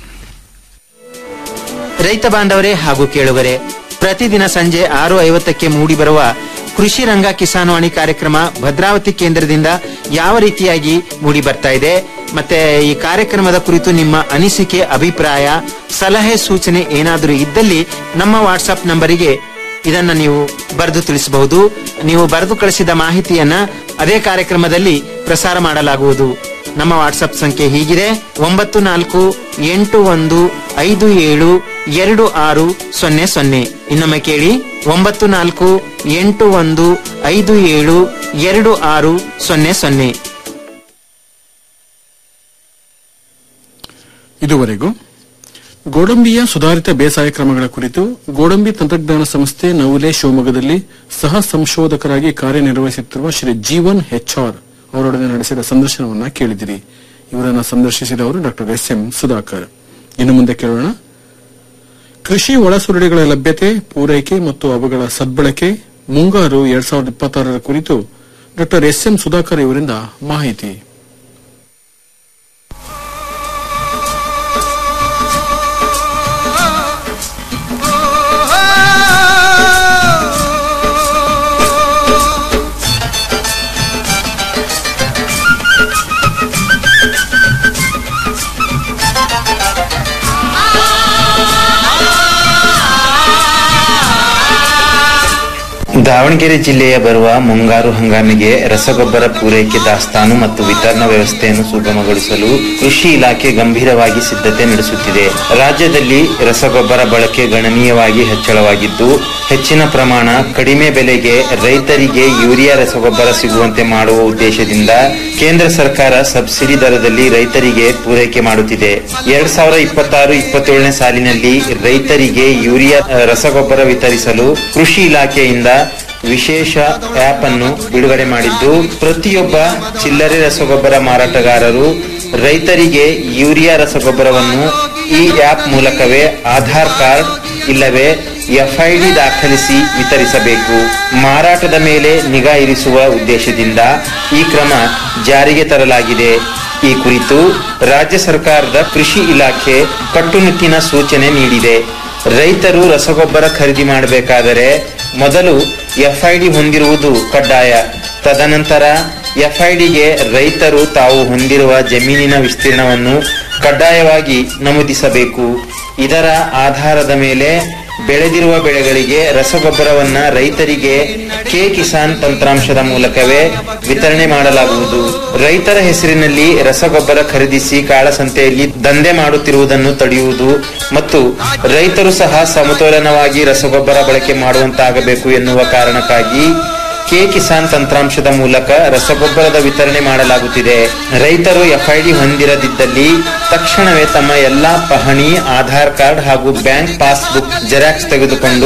ರೈತ ಬಾಂಧವರೇ ಹಾಗೂ ಕೇಳುಗರೆ ಪ್ರತಿದಿನ ಸಂಜೆ ಆರು ಐವತ್ತಕ್ಕೆ ಮೂಡಿಬರುವ ಕೃಷಿ ರಂಗ ಕಿಸಾನ್ವಾಣಿ ಕಾರ್ಯಕ್ರಮ ಭದ್ರಾವತಿ ಕೇಂದ್ರದಿಂದ ಯಾವ ರೀತಿಯಾಗಿ ಮೂಡಿ ಬರ್ತಾ ಇದೆ ಮತ್ತೆ ಈ ಕಾರ್ಯಕ್ರಮದ ಕುರಿತು ನಿಮ್ಮ ಅನಿಸಿಕೆ ಅಭಿಪ್ರಾಯ ಸಲಹೆ ಸೂಚನೆ ಏನಾದರೂ ಇದ್ದಲ್ಲಿ ನಮ್ಮ ವಾಟ್ಸ್ಆಪ್ ನಂಬರಿಗೆ ಇದನ್ನ ನೀವು ಬರೆದು ತಿಳಿಸಬಹುದು ನೀವು ಬರೆದು ಕಳಿಸಿದ ಮಾಹಿತಿಯನ್ನ ಅದೇ ಕಾರ್ಯಕ್ರಮದಲ್ಲಿ ಪ್ರಸಾರ ಮಾಡಲಾಗುವುದು ನಮ್ಮ ವಾಟ್ಸ್ಆಪ್ ಸಂಖ್ಯೆ ಹೀಗಿದೆ ಒಂಬತ್ತು ನಾಲ್ಕು ಎಂಟು ಒಂದು ಐದು ಏಳು ಎರಡು ಆರು ಸೊನ್ನೆ ಸೊನ್ನೆ ಇನ್ನೊಮ್ಮೆ ಕೇಳಿ ಒಂಬತ್ತು ನಾಲ್ಕು ಎಂಟು ಒಂದು ಐದು ಏಳು ಎರಡು ಆರು ಸೊನ್ನೆ ಸೊನ್ನೆ ಇದುವರೆಗೂ ಗೋಡಂಬಿಯ ಸುಧಾರಿತ ಬೇಸಾಯ ಕ್ರಮಗಳ ಕುರಿತು ಗೋಡಂಬಿ ತಂತ್ರಜ್ಞಾನ ಸಂಸ್ಥೆ ನವುಲೆ ಶಿವಮೊಗ್ಗದಲ್ಲಿ ಸಹ ಸಂಶೋಧಕರಾಗಿ ಕಾರ್ಯನಿರ್ವಹಿಸುತ್ತಿರುವ ಶ್ರೀ ಜೀವನ್ ಹೆಚ್ಆರ್ ಅವರೊಡನೆ ನಡೆಸಿದ ಸಂದರ್ಶನವನ್ನ ಕೇಳಿದಿರಿ ಇವರನ್ನ ಸಂದರ್ಶಿಸಿದವರು ಡಾಕ್ಟರ್ ಎಸ್ ಎಂ ಸುಧಾಕರ್ ಇನ್ನು ಮುಂದೆ ಕೇಳೋಣ ಕೃಷಿ ಒಳಸುರುಳಿಗಳ ಲಭ್ಯತೆ ಪೂರೈಕೆ ಮತ್ತು ಅವುಗಳ ಸದ್ಬಳಕೆ ಮುಂಗಾರು ಎರಡ್ ಸಾವಿರದ ಇಪ್ಪತ್ತಾರರ ಕುರಿತು ಡಾಕ್ಟರ್ ಎಸ್ ಎಂ ಸುಧಾಕರ್ ಇವರಿಂದ ಮಾಹಿತಿ ದಾವಣಗೆರೆ ಜಿಲ್ಲೆಯ ಬರುವ ಮುಂಗಾರು ಹಂಗಾಮಿಗೆ ರಸಗೊಬ್ಬರ ಪೂರೈಕೆ ದಾಸ್ತಾನು ಮತ್ತು ವಿತರಣಾ ವ್ಯವಸ್ಥೆಯನ್ನು ಸುಗಮಗೊಳಿಸಲು ಕೃಷಿ ಇಲಾಖೆ ಗಂಭೀರವಾಗಿ ಸಿದ್ಧತೆ ನಡೆಸುತ್ತಿದೆ ರಾಜ್ಯದಲ್ಲಿ ರಸಗೊಬ್ಬರ ಬಳಕೆ ಗಣನೀಯವಾಗಿ ಹೆಚ್ಚಳವಾಗಿದ್ದು ಹೆಚ್ಚಿನ ಪ್ರಮಾಣ ಕಡಿಮೆ ಬೆಲೆಗೆ ರೈತರಿಗೆ ಯೂರಿಯಾ ರಸಗೊಬ್ಬರ ಸಿಗುವಂತೆ ಮಾಡುವ ಉದ್ದೇಶದಿಂದ ಕೇಂದ್ರ ಸರ್ಕಾರ ಸಬ್ಸಿಡಿ ದರದಲ್ಲಿ ರೈತರಿಗೆ ಪೂರೈಕೆ ಮಾಡುತ್ತಿದೆ ಎರಡ್ ಸಾವಿರದ ಇಪ್ಪತ್ತಾರು ಇಪ್ಪತ್ತೇಳನೇ ಸಾಲಿನಲ್ಲಿ ರೈತರಿಗೆ ಯೂರಿಯಾ ಅ, ರಸಗೊಬ್ಬರ ವಿತರಿಸಲು ಕೃಷಿ ಇಲಾಖೆಯಿಂದ ವಿಶೇಷ ಆಪ್ ಅನ್ನು ಬಿಡುಗಡೆ ಮಾಡಿದ್ದು ಪ್ರತಿಯೊಬ್ಬ ಚಿಲ್ಲರೆ ರಸಗೊಬ್ಬರ ಮಾರಾಟಗಾರರು ರೈತರಿಗೆ ಯೂರಿಯಾ ರಸಗೊಬ್ಬರವನ್ನು ಈ ಆಪ್ ಮೂಲಕವೇ ಆಧಾರ್ ಕಾರ್ಡ್ ಇಲ್ಲವೇ ಎಫ್ಐಡಿ ದಾಖಲಿಸಿ ವಿತರಿಸಬೇಕು ಮಾರಾಟದ ಮೇಲೆ ನಿಗಾ ಇರಿಸುವ ಉದ್ದೇಶದಿಂದ ಈ ಕ್ರಮ ಜಾರಿಗೆ ತರಲಾಗಿದೆ ಈ ಕುರಿತು ರಾಜ್ಯ ಸರ್ಕಾರದ ಕೃಷಿ ಇಲಾಖೆ ಕಟ್ಟುನಿಟ್ಟಿನ ಸೂಚನೆ ನೀಡಿದೆ ರೈತರು ರಸಗೊಬ್ಬರ ಖರೀದಿ ಮಾಡಬೇಕಾದರೆ ಮೊದಲು ಎಫ್ಐಡಿ ಹೊಂದಿರುವುದು ಕಡ್ಡಾಯ ತದನಂತರ ಎಫ್ಐಡಿಗೆ ರೈತರು ತಾವು ಹೊಂದಿರುವ ಜಮೀನಿನ ವಿಸ್ತೀರ್ಣವನ್ನು ಕಡ್ಡಾಯವಾಗಿ ನಮೂದಿಸಬೇಕು ಇದರ ಆಧಾರದ ಮೇಲೆ ಬೆಳೆದಿರುವ ಬೆಳೆಗಳಿಗೆ ರಸಗೊಬ್ಬರವನ್ನ ರೈತರಿಗೆ ಕೆ ಕಿಸಾನ್ ತಂತ್ರಾಂಶದ ಮೂಲಕವೇ ವಿತರಣೆ ಮಾಡಲಾಗುವುದು ರೈತರ ಹೆಸರಿನಲ್ಲಿ ರಸಗೊಬ್ಬರ ಖರೀದಿಸಿ ಕಾಳಸಂತೆಯಲ್ಲಿ ದಂಧೆ ಮಾಡುತ್ತಿರುವುದನ್ನು ತಡೆಯುವುದು ಮತ್ತು ರೈತರು ಸಹ ಸಮತೋಲನವಾಗಿ ರಸಗೊಬ್ಬರ ಬಳಕೆ ಮಾಡುವಂತಾಗಬೇಕು ಎನ್ನುವ ಕಾರಣಕ್ಕಾಗಿ ಕೆ ಕಿಸಾನ್ ತಂತ್ರಾಂಶದ ಮೂಲಕ ರಸಗೊಬ್ಬರದ ವಿತರಣೆ ಮಾಡಲಾಗುತ್ತಿದೆ ರೈತರು ಎಫ್ಐಡಿ ಹೊಂದಿರದಿದ್ದಲ್ಲಿ ತಕ್ಷಣವೇ ತಮ್ಮ ಎಲ್ಲಾ ಪಹಣಿ ಆಧಾರ್ ಕಾರ್ಡ್ ಹಾಗೂ ಬ್ಯಾಂಕ್ ಪಾಸ್ಬುಕ್ ಜೆರಾಕ್ಸ್ ತೆಗೆದುಕೊಂಡು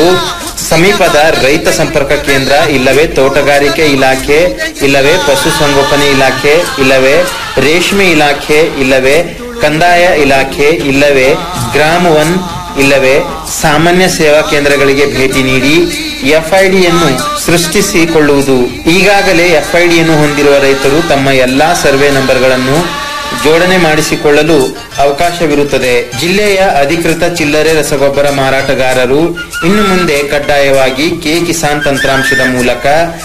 ಸಮೀಪದ ರೈತ ಸಂಪರ್ಕ ಕೇಂದ್ರ ಇಲ್ಲವೇ ತೋಟಗಾರಿಕೆ ಇಲಾಖೆ ಇಲ್ಲವೇ ಪಶುಸಂಗೋಪನೆ ಇಲಾಖೆ ಇಲ್ಲವೇ ರೇಷ್ಮೆ ಇಲಾಖೆ ಇಲ್ಲವೇ ಕಂದಾಯ ಇಲಾಖೆ ಇಲ್ಲವೇ ಗ್ರಾಮ ಒನ್ ಇಲ್ಲವೇ ಸಾಮಾನ್ಯ ಸೇವಾ ಕೇಂದ್ರಗಳಿಗೆ ಭೇಟಿ ನೀಡಿ ಎಫ್ಐಡಿಯನ್ನು ಸೃಷ್ಟಿಸಿಕೊಳ್ಳುವುದು ಈಗಾಗಲೇ ಎಫ್ಐಡಿಯನ್ನು ಹೊಂದಿರುವ ರೈತರು ತಮ್ಮ ಎಲ್ಲಾ ಸರ್ವೆ ನಂಬರ್ಗಳನ್ನು ಜೋಡಣೆ ಮಾಡಿಸಿಕೊಳ್ಳಲು ಅವಕಾಶವಿರುತ್ತದೆ ಜಿಲ್ಲೆಯ ಅಧಿಕೃತ ಚಿಲ್ಲರೆ ರಸಗೊಬ್ಬರ ಮಾರಾಟಗಾರರು ಇನ್ನು ಮುಂದೆ ಕಡ್ಡಾಯವಾಗಿ ಕೆ ಕಿಸಾನ್ ತಂತ್ರಾಂಶದ ಮೂಲಕ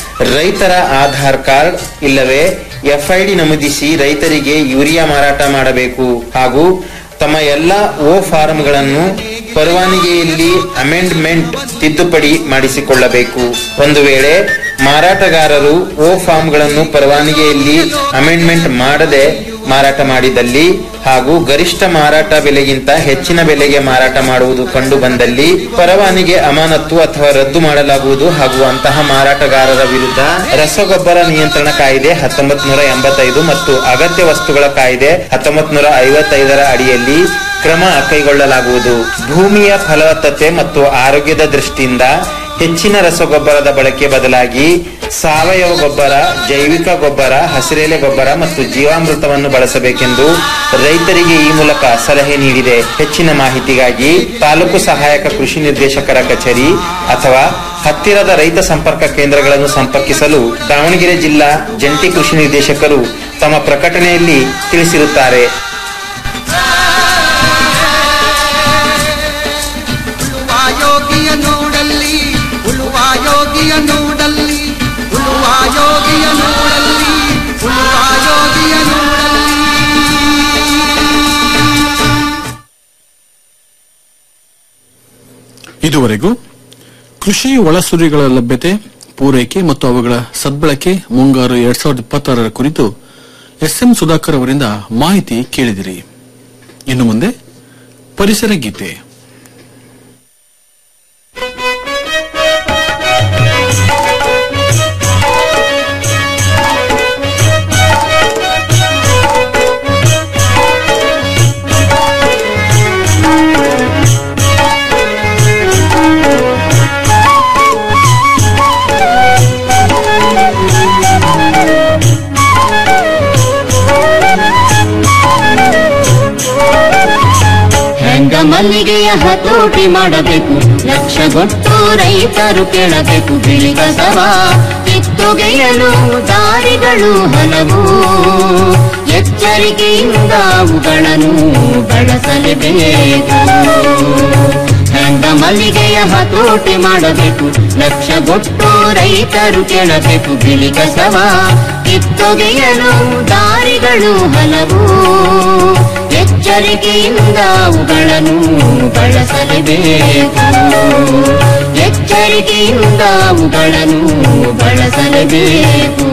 ರೈತರ ಆಧಾರ್ ಕಾರ್ಡ್ ಇಲ್ಲವೇ ಎಫ್ಐಡಿ ನಮೂದಿಸಿ ರೈತರಿಗೆ ಯೂರಿಯಾ ಮಾರಾಟ ಮಾಡಬೇಕು ಹಾಗೂ ತಮ್ಮ ಎಲ್ಲ ಓ ಫಾರಂಗಳನ್ನು ಪರವಾನಗಿಯಲ್ಲಿ ಅಮೆಂಡ್ಮೆಂಟ್ ತಿದ್ದುಪಡಿ ಮಾಡಿಸಿಕೊಳ್ಳಬೇಕು ಒಂದು ವೇಳೆ ಮಾರಾಟಗಾರರು ಓ ಫಾರ್ಮ್ಗಳನ್ನು ಪರವಾನಗಿಯಲ್ಲಿ ಅಮೆಂಡ್ಮೆಂಟ್ ಮಾಡದೆ ಮಾರಾಟ ಮಾಡಿದಲ್ಲಿ ಹಾಗೂ ಗರಿಷ್ಠ ಮಾರಾಟ ಬೆಲೆಗಿಂತ ಹೆಚ್ಚಿನ ಬೆಲೆಗೆ ಮಾರಾಟ ಮಾಡುವುದು ಕಂಡು ಬಂದಲ್ಲಿ ಪರವಾನಗಿ ಅಮಾನತ್ತು ಅಥವಾ ರದ್ದು ಮಾಡಲಾಗುವುದು ಹಾಗೂ ಅಂತಹ ಮಾರಾಟಗಾರರ ವಿರುದ್ಧ ರಸಗೊಬ್ಬರ ನಿಯಂತ್ರಣ ಕಾಯ್ದೆ ಹತ್ತೊಂಬತ್ ನೂರ ಎಂಬತ್ತೈದು ಮತ್ತು ಅಗತ್ಯ ವಸ್ತುಗಳ ಕಾಯ್ದೆ ಹತ್ತೊಂಬತ್ ನೂರ ಐವತ್ತೈದರ ಅಡಿಯಲ್ಲಿ ಕ್ರಮ ಕೈಗೊಳ್ಳಲಾಗುವುದು ಭೂಮಿಯ ಫಲವತ್ತತೆ ಮತ್ತು ಆರೋಗ್ಯದ ದೃಷ್ಟಿಯಿಂದ ಹೆಚ್ಚಿನ ರಸಗೊಬ್ಬರದ ಬಳಕೆ ಬದಲಾಗಿ ಸಾವಯವ ಗೊಬ್ಬರ ಜೈವಿಕ ಗೊಬ್ಬರ ಹಸಿರೆಲೆ ಗೊಬ್ಬರ ಮತ್ತು ಜೀವಾಮೃತವನ್ನು ಬಳಸಬೇಕೆಂದು ರೈತರಿಗೆ ಈ ಮೂಲಕ ಸಲಹೆ ನೀಡಿದೆ ಹೆಚ್ಚಿನ ಮಾಹಿತಿಗಾಗಿ ತಾಲೂಕು ಸಹಾಯಕ ಕೃಷಿ ನಿರ್ದೇಶಕರ ಕಚೇರಿ ಅಥವಾ ಹತ್ತಿರದ ರೈತ ಸಂಪರ್ಕ ಕೇಂದ್ರಗಳನ್ನು ಸಂಪರ್ಕಿಸಲು ದಾವಣಗೆರೆ ಜಿಲ್ಲಾ ಜಂಟಿ ಕೃಷಿ ನಿರ್ದೇಶಕರು ತಮ್ಮ ಪ್ರಕಟಣೆಯಲ್ಲಿ ತಿಳಿಸಿರುತ್ತಾರೆ ಉಳುವ ಯೋಗಿಯ ನೋಡಲ್ಲಿ ಉಳುವ ಯೋಗಿಯ ನೋಡಲ್ಲಿ ಉಳುವ ಯೋಗಿಯ ನೋಡಲ್ಲಿ ಉಳುವ ಯೋಗಿಯ ನೋಡಲ್ಲಿ ಇದುವರೆಗೂ ಕೃಷಿ ಒಳಸುರಿಗಳ ಲಭ್ಯತೆ ಪೂರೈಕೆ ಮತ್ತು ಅವುಗಳ ಸದ್ಬಳಕೆ ಮುಂಗಾರು ಎರಡ್ ಸಾವಿರದ ಇಪ್ಪತ್ತಾರರ ಕುರಿತು ಎಸ್ಎಂ ಸುಧಾಕರ್ ಅವರಿಂದ ಮಾಹಿತಿ ಕೇಳಿದಿರಿ ಇನ್ನು ಮುಂದೆ ಪರಿಸರ ಗೀತೆ ಹೆಂಗ ಮಲ್ಲಿಗೆಯ ಹತೋಟಿ ಮಾಡಬೇಕು ಲಕ್ಷಗೊಟ್ಟು ರೈತರು ಕೇಳಬೇಕು ಬಿಳಿ ಕಸವ ಕಿತ್ತೊಗೆಯಲು ದಾರಿಗಳು ಹಲವು ಎಚ್ಚರಿಕೆಯಿಂದ ಅವುಗಳನ್ನು ಬಳಸಲೇಬೇಕು ಹೆಂಗ ಮಲ್ಲಿಗೆಯ ಹತೋಟಿ ಮಾಡಬೇಕು ಲಕ್ಷಗೊಟ್ಟು ರೈತರು ಕೇಳಬೇಕು ಬಿಳಿ ಕಸವ ಕಿತ್ತೊಗೆಯಲು ದಾರಿಗಳು ಹಲವು ಎಚ್ಚರಿಕೆಯಿಂದ ಅವುಗಳನ್ನು ಬಳಸಲೇಬೇಕು ಎಚ್ಚರಿಕೆಯಿಂದ ಅವುಗಳನ್ನು ಬಳಸಲೇಬೇಕು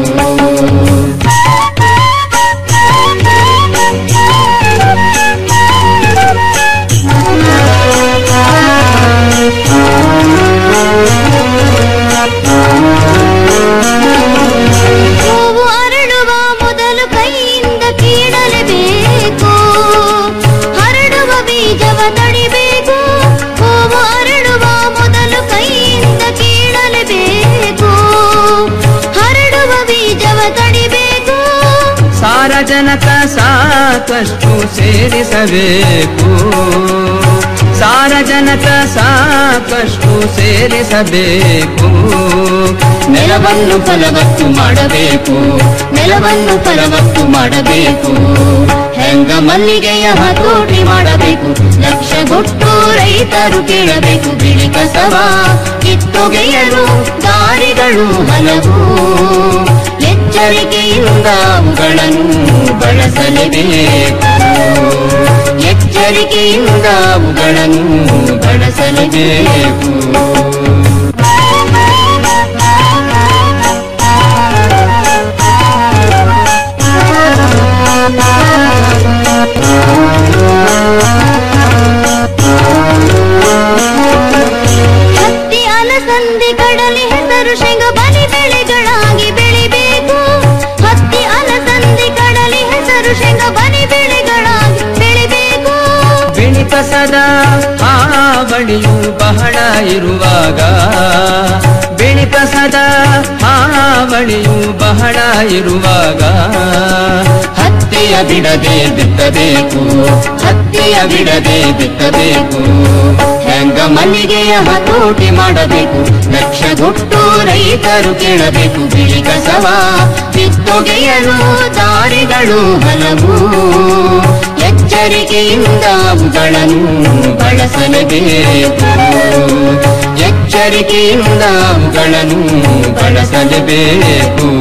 ಹೂವು ಅರಳುವ ಮೊದಲು ಕೈಯಿಂದ ಕೀಳಲೇಬೇಕು ಹರಡುವ ಬೀಜವ ತಡಿಬೇಕು ಹೂವು ಅರಳುವ ಮೊದಲು ಕೈಯಿಂದ ಕೀಳಲೇಬೇಕು ಹರಡುವ ಬೀಜವ ತಡಿಬೇಕು ಸಾರಜನಕ ಸಾಕಷ್ಟು ಸೇರಿಸಬೇಕು ಸಾರಜನಕ ಸಾಕಷ್ಟು ಸೇರಿಸಬೇಕು ನೆಲವನ್ನು ಫಲವತ್ತು ಮಾಡಬೇಕು ನೆಲವನ್ನು ಫಲವತ್ತು ಮಾಡಬೇಕು ಹೆಂಗ ಮಲ್ಲಿಗೆಯ ಹತೋಟಿ ಮಾಡಬೇಕು ಲಕ್ಷಗೊಟ್ಟು ರೈತರು ಕೇಳಬೇಕು ಬಿಳಿ ಕಸವ ಕಿತ್ತೊಗೆಯಲು ದಾರಿಗಳು ಹಲವು ಎಚ್ಚ ಎಚ್ಚರಿಕೆಯಿಂದ ಅವುಗಳನ್ನು ಬಳಸಲೇಬೇಕು ಎಚ್ಚರಿಕೆಯಿಂದ ಅವುಗಳನ್ನು ಬಳಸಲೇಬೇಕು ಹತ್ತಿ ಅಲಸಂದಿ ಕಡಲೆ ಹೆಸರು ಶೇಂಗ ಬಲಿ ಬೆಳೆಗಳಾಗಿ ಬೆಳಿಬೇಕು ಹತ್ತಿ ಅಲಸಂದಿ ಕಡಲೆ ಹೆಸರು ಶೇಂಗ ಬಲಿ ಬೆಳೆಗಳಾಗಿ ಬೆಳಿಬೇಕು ಬಿಳಿ ಕಸದ ಹಾವಳಿಯು ಬಹಳ ಇರುವಾಗ ಬಿಳಿ ಕಸದ ಹಾವಳಿಯು ಬಹಳ ಇರುವಾಗ ಹತ್ತಿಯ ಬಿಡದೆ ಬಿತ್ತಬೇಕು ಹತ್ತಿಯ ಬಿಡದೆ ಬಿತ್ತಬೇಕು ಹೆಂಗ ಮಲ್ಲಿಗೆಯ ಹತೋಟಿ ಮಾಡಬೇಕು ಲಕ್ಷಗೊಟ್ಟು ರೈತರು ಕೇಳಬೇಕು ಬಿಳಿ ಕಸವ ಕಿತ್ತೊಗೆಯಲು ದಾರಿಗಳು ಹಲವು ಎಚ್ಚರಿಕೆಯಿಂದ ಅವುಗಳನ್ನು ಬಳಸಲೇಬೇಕು ಎಚ್ಚರಿಕೆಯಿಂದ ಅವುಗಳನ್ನು ಬಳಸಲೇಬೇಕು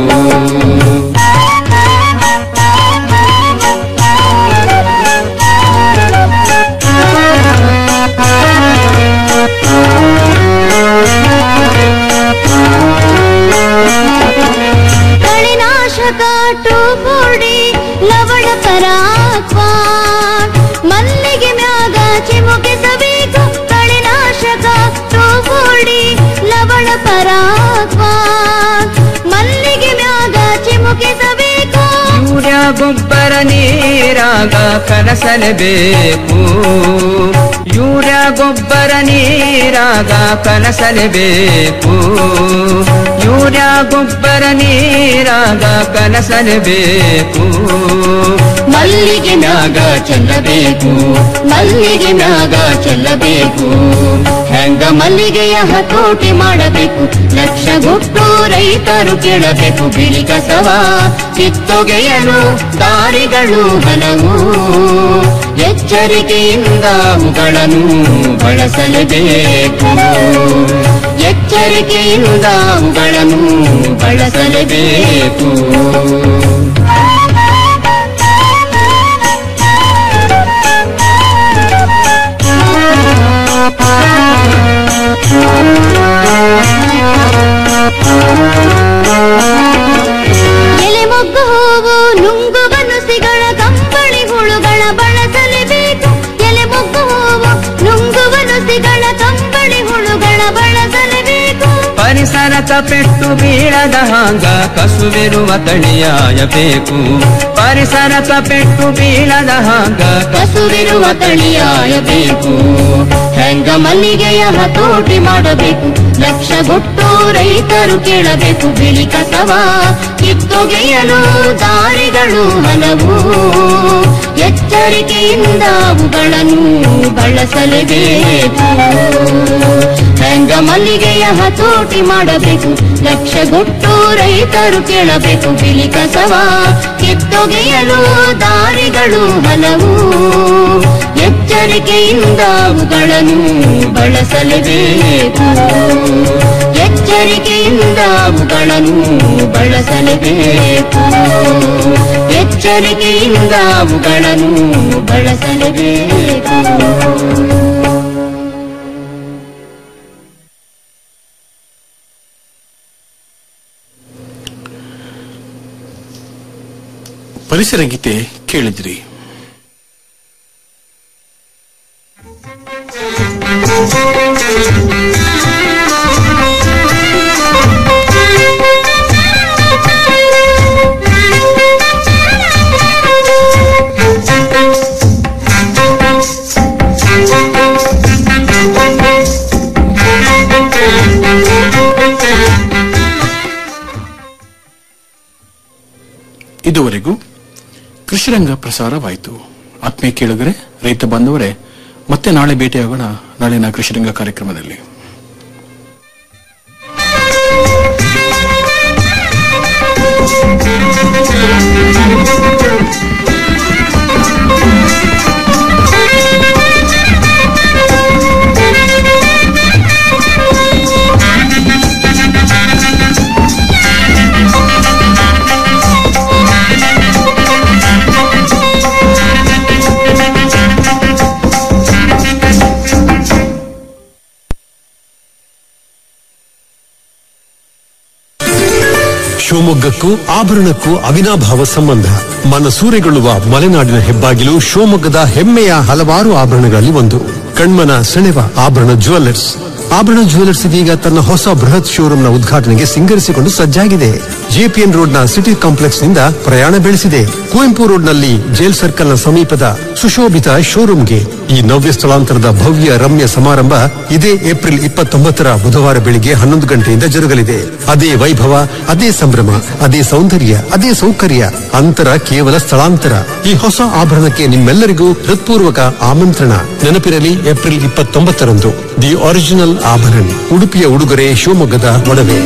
ಕಳೆನಾಶಕ ಟೋಪೋಡಿ ಲವಣ ಪರಾಕ್ವ ಮಲ್ಲಿಗೆ ಮ್ಯಾಗ ಚಿಮುಕಿಸಬೇಕು ಕಳೆನಾಶಕ ಟೋಪೋಡಿ ಲವಣ ಪರಾಕ್ವ ಮಲ್ಲಿಗೆ ಮ್ಯಾಗ ಚಿಮುಕಿಸಬೇಕು ಯೂರಿಯಾ ಗೊಬ್ಬರ ನೀರಾಗ ಕಲಸಲೇಬೇಕು ಯೂರಿಯಾ ಗೊಬ್ಬರ ನೀರಾಗ ಕಲಸಲೇಬೇಕು ಯೂರಿಯಾ ಗೊಬ್ಬರ ನೀರಾಗ ಕಲಸಲೇಬೇಕು ಮಲ್ಲಿಗೆ ಮ್ಯಾಗ ಚೆಲ್ಲಬೇಕು ಮಲ್ಲಿಗೆ ಮ್ಯಾಗ ಚೆಲ್ಲಬೇಕು ಹೆಂಗ ಮಲ್ಲಿಗೆಯ ಹತೋಟಿ ಮಾಡಬೇಕು ಲಕ್ಷಗೊಟ್ಟು ರೈತರು ಕೇಳಬೇಕು ಬಿಳಿ ಕಸವ ಕಿತ್ತೊಗೆಯಲು ದಾರಿಗಳು ಹಲವು ಎಚ್ಚರಿಕೆಯಿಂದ ಅವುಗಳನ್ನು ಬಳಸಲೇಬೇಕು ಎಚ್ಚರಿಕೆಯಿಂದ ಅವುಗಳನ್ನು ಬಳಸಲೇಬೇಕು ಎಲೆ ಮೊಗ್ಗು ಹೂವು ನುಂಗು ಬನುಸಿಗಳ ಕಂಬಳಿ ಹುಳುಗಳ ಬಳಸಲೇಬೇಕು ಎಲೆ ಮೊಗ್ಗು ಹೂವು ನುಂಗು ಬನುಸಿಗಳ ಕಂಬಳಿ ಹುಳುಗಳ ಬಳಸಲೇಬೇಕು ಪರಿಸರಕ ಪೆಟ್ಟು ಬೀಳದ ಹಾಂಗ ಕಸುವಿರುವ ತಳಿಯಾಯಬೇಕು ಪರಿಸರಕ ಪೆಟ್ಟು ಬೀಳದ ಹಾಂಗ ಕಸುವಿರುವ ತಳಿಯಾಯಬೇಕು ಹೆಂಗ ಮಲ್ಲಿಗೆಯ ಹತೋಟಿ ಮಾಡಬೇಕು ಲಕ್ಷಗೊಟ್ಟು ರೈತರು ಕೇಳಬೇಕು ಬಿಳಿ ಕಸವ ಕಿತ್ತೊಗೆಯಲು ದಾರಿಗಳು ಹಲವು ಎಚ್ಚರಿಕೆಯಿಂದ ಅವುಗಳನ್ನು ಬಳಸಲೇಬೇಕು ಹೆಂಗ ಮಲ್ಲಿಗೆಯ ಹತೋಟಿ ಮಾಡಬೇಕು ಲಕ್ಷಗೊಟ್ಟು ರೈತರು ಕೇಳಬೇಕು ಬಿಳಿ ಕಸವ ಕಿತ್ತೊಗೆಯಲು ದಾರಿಗಳು ಹಲವು ಎಚ್ಚರಿಕೆಯಿಂದ ಅವುಗಳನ್ನು ಬಳಸಲೇಬೇಕು ಎಚ್ಚರಿಕೆಯಿಂದ ಅವುಗಳನ್ನು ಬಳಸಲೇಬೇಕು ಎಚ್ಚರಿಕೆಯಿಂದ ಅವುಗಳನ್ನು ಬಳಸಲೇಬೇಕು ಪರಿಸರ ಗೀತೆ ಕೇಳಿದ್ರಿ ಇದುವರೆಗೂ ಕೃಷಿರಂಗ ಪ್ರಸಾರವಾಯಿತು ಆತ್ಮೀಯ ಕೇಳಿದರೆ ರೈತ ಬಾಂಧವರೇ ಮತ್ತೆ ನಾಳೆ ಭೇಟಿಯಾಗೋಣ ನಾಳಿನ ಕೃಷಿರಂಗ ಕಾರ್ಯಕ್ರಮದಲ್ಲಿ ಶಿಲ್ಪಕ್ಕೂ ಆಭರಣಕ್ಕೂ ಅವಿನಾಭಾವ ಸಂಬಂಧ ಮನಸೂರೆಗೊಳ್ಳುವ ಮಲೆನಾಡಿನ ಹೆಬ್ಬಾಗಿಲು ಶಿವಮೊಗ್ಗದ ಹೆಮ್ಮೆಯ ಹಲವಾರು ಆಭರಣಗಳಲ್ಲಿ ಒಂದು ಕಣ್ಮನ ಸೆಳೆವ ಆಭರಣ ಜುವೆಲ್ಲರ್ಸ್ ಆಭರಣ ಜುವೆಲ್ಲರ್ಸ್ ಇದೀಗ ತನ್ನ ಹೊಸ ಬೃಹತ್ ಶೋರೂಮ್ ನ ಉದ್ಘಾಟನೆಗೆ ಸಿಂಗರಿಸಿಕೊಂಡು ಸಜ್ಜಾಗಿದೆ ಜೆಪಿಎನ್ ರೋಡ್ ನ ಸಿಟಿ ಕಾಂಪ್ಲೆಕ್ಸ್ ನಿಂದ ಪ್ರಯಾಣ ಬೆಳೆಸಿದೆ ಕುವೆಂಪು ರೋಡ್ ನಲ್ಲಿ ಜೈಲ್ ಸರ್ಕಲ್ ನ ಸಮೀಪದ ಸುಶೋಭಿತ ಶೋರೂಮ್ಗೆ ಈ ನವ್ಯ ಸ್ಥಳಾಂತರದ ಭವ್ಯ ರಮ್ಯ ಸಮಾರಂಭ ಇದೇ ಏಪ್ರಿಲ್ ಇಪ್ಪತ್ತೊಂಬತ್ತರ ಬುಧವಾರ ಬೆಳಿಗ್ಗೆ ಹನ್ನೊಂದು ಗಂಟೆಯಿಂದ ಜರುಗಲಿದೆ ಅದೇ ವೈಭವ ಅದೇ ಸಂಭ್ರಮ ಅದೇ ಸೌಂದರ್ಯ ಅದೇ ಸೌಕರ್ಯ ಅಂತರ ಕೇವಲ ಸ್ಥಳಾಂತರ ಈ ಹೊಸ ಆಭರಣಕ್ಕೆ ನಿಮ್ಮೆಲ್ಲರಿಗೂ ಹೃತ್ಪೂರ್ವಕ ಆಮಂತ್ರಣ ನೆನಪಿರಲಿ ಏಪ್ರಿಲ್ ಇಪ್ಪತ್ತೊಂಬತ್ತರಂದು ದಿ ಒರಿಜಿನಲ್ ಆಭರಣ ಉಡುಪಿಯ ಉಡುಗೊರೆ ಶಿವಮೊಗ್ಗದ ಒಡವೆ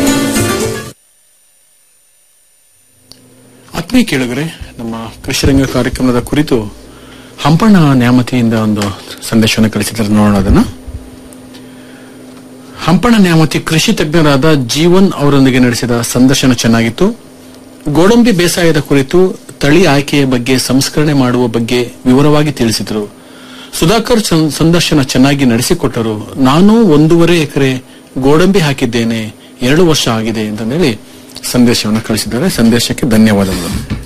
ಆತ್ಮೀಯ ಕೇಳಿದರೆ ನಮ್ಮ ಕೃಷಿರಂಗ ಕಾರ್ಯಕ್ರಮದ ಕುರಿತು ಹಂಪಣ್ಣ ನ್ಯಾಮತಿಯಿಂದ ಒಂದು ಸಂದೇಶವನ್ನು ಕಳಿಸಿದ್ದಾರೆ ನೋಡೋಣ ಅದನ್ನ ಹಂಪಣ್ಣ ನ್ಯಾಮತಿ ಕೃಷಿ ತಜ್ಞರಾದ ಜೀವನ್ ಅವರೊಂದಿಗೆ ನಡೆಸಿದ ಸಂದರ್ಶನ ಚೆನ್ನಾಗಿತ್ತು ಗೋಡಂಬಿ ಬೇಸಾಯದ ಕುರಿತು ತಳಿ ಆಯ್ಕೆಯ ಬಗ್ಗೆ ಸಂಸ್ಕರಣೆ ಮಾಡುವ ಬಗ್ಗೆ ವಿವರವಾಗಿ ತಿಳಿಸಿದರು ಸುಧಾಕರ್ ಸಂ- ಸಂದರ್ಶನ ಚೆನ್ನಾಗಿ ನಡೆಸಿಕೊಟ್ಟರು ನಾನು ಒಂದೂವರೆ ಎಕರೆ ಗೋಡಂಬಿ ಹಾಕಿದ್ದೇನೆ ಎರಡು ವರ್ಷ ಆಗಿದೆ ಅಂತ ಹೇಳಿ ಸಂದೇಶವನ್ನು ಕಳಿಸಿದ್ದಾರೆ ಸಂದೇಶಕ್ಕೆ ಧನ್ಯವಾದಗಳು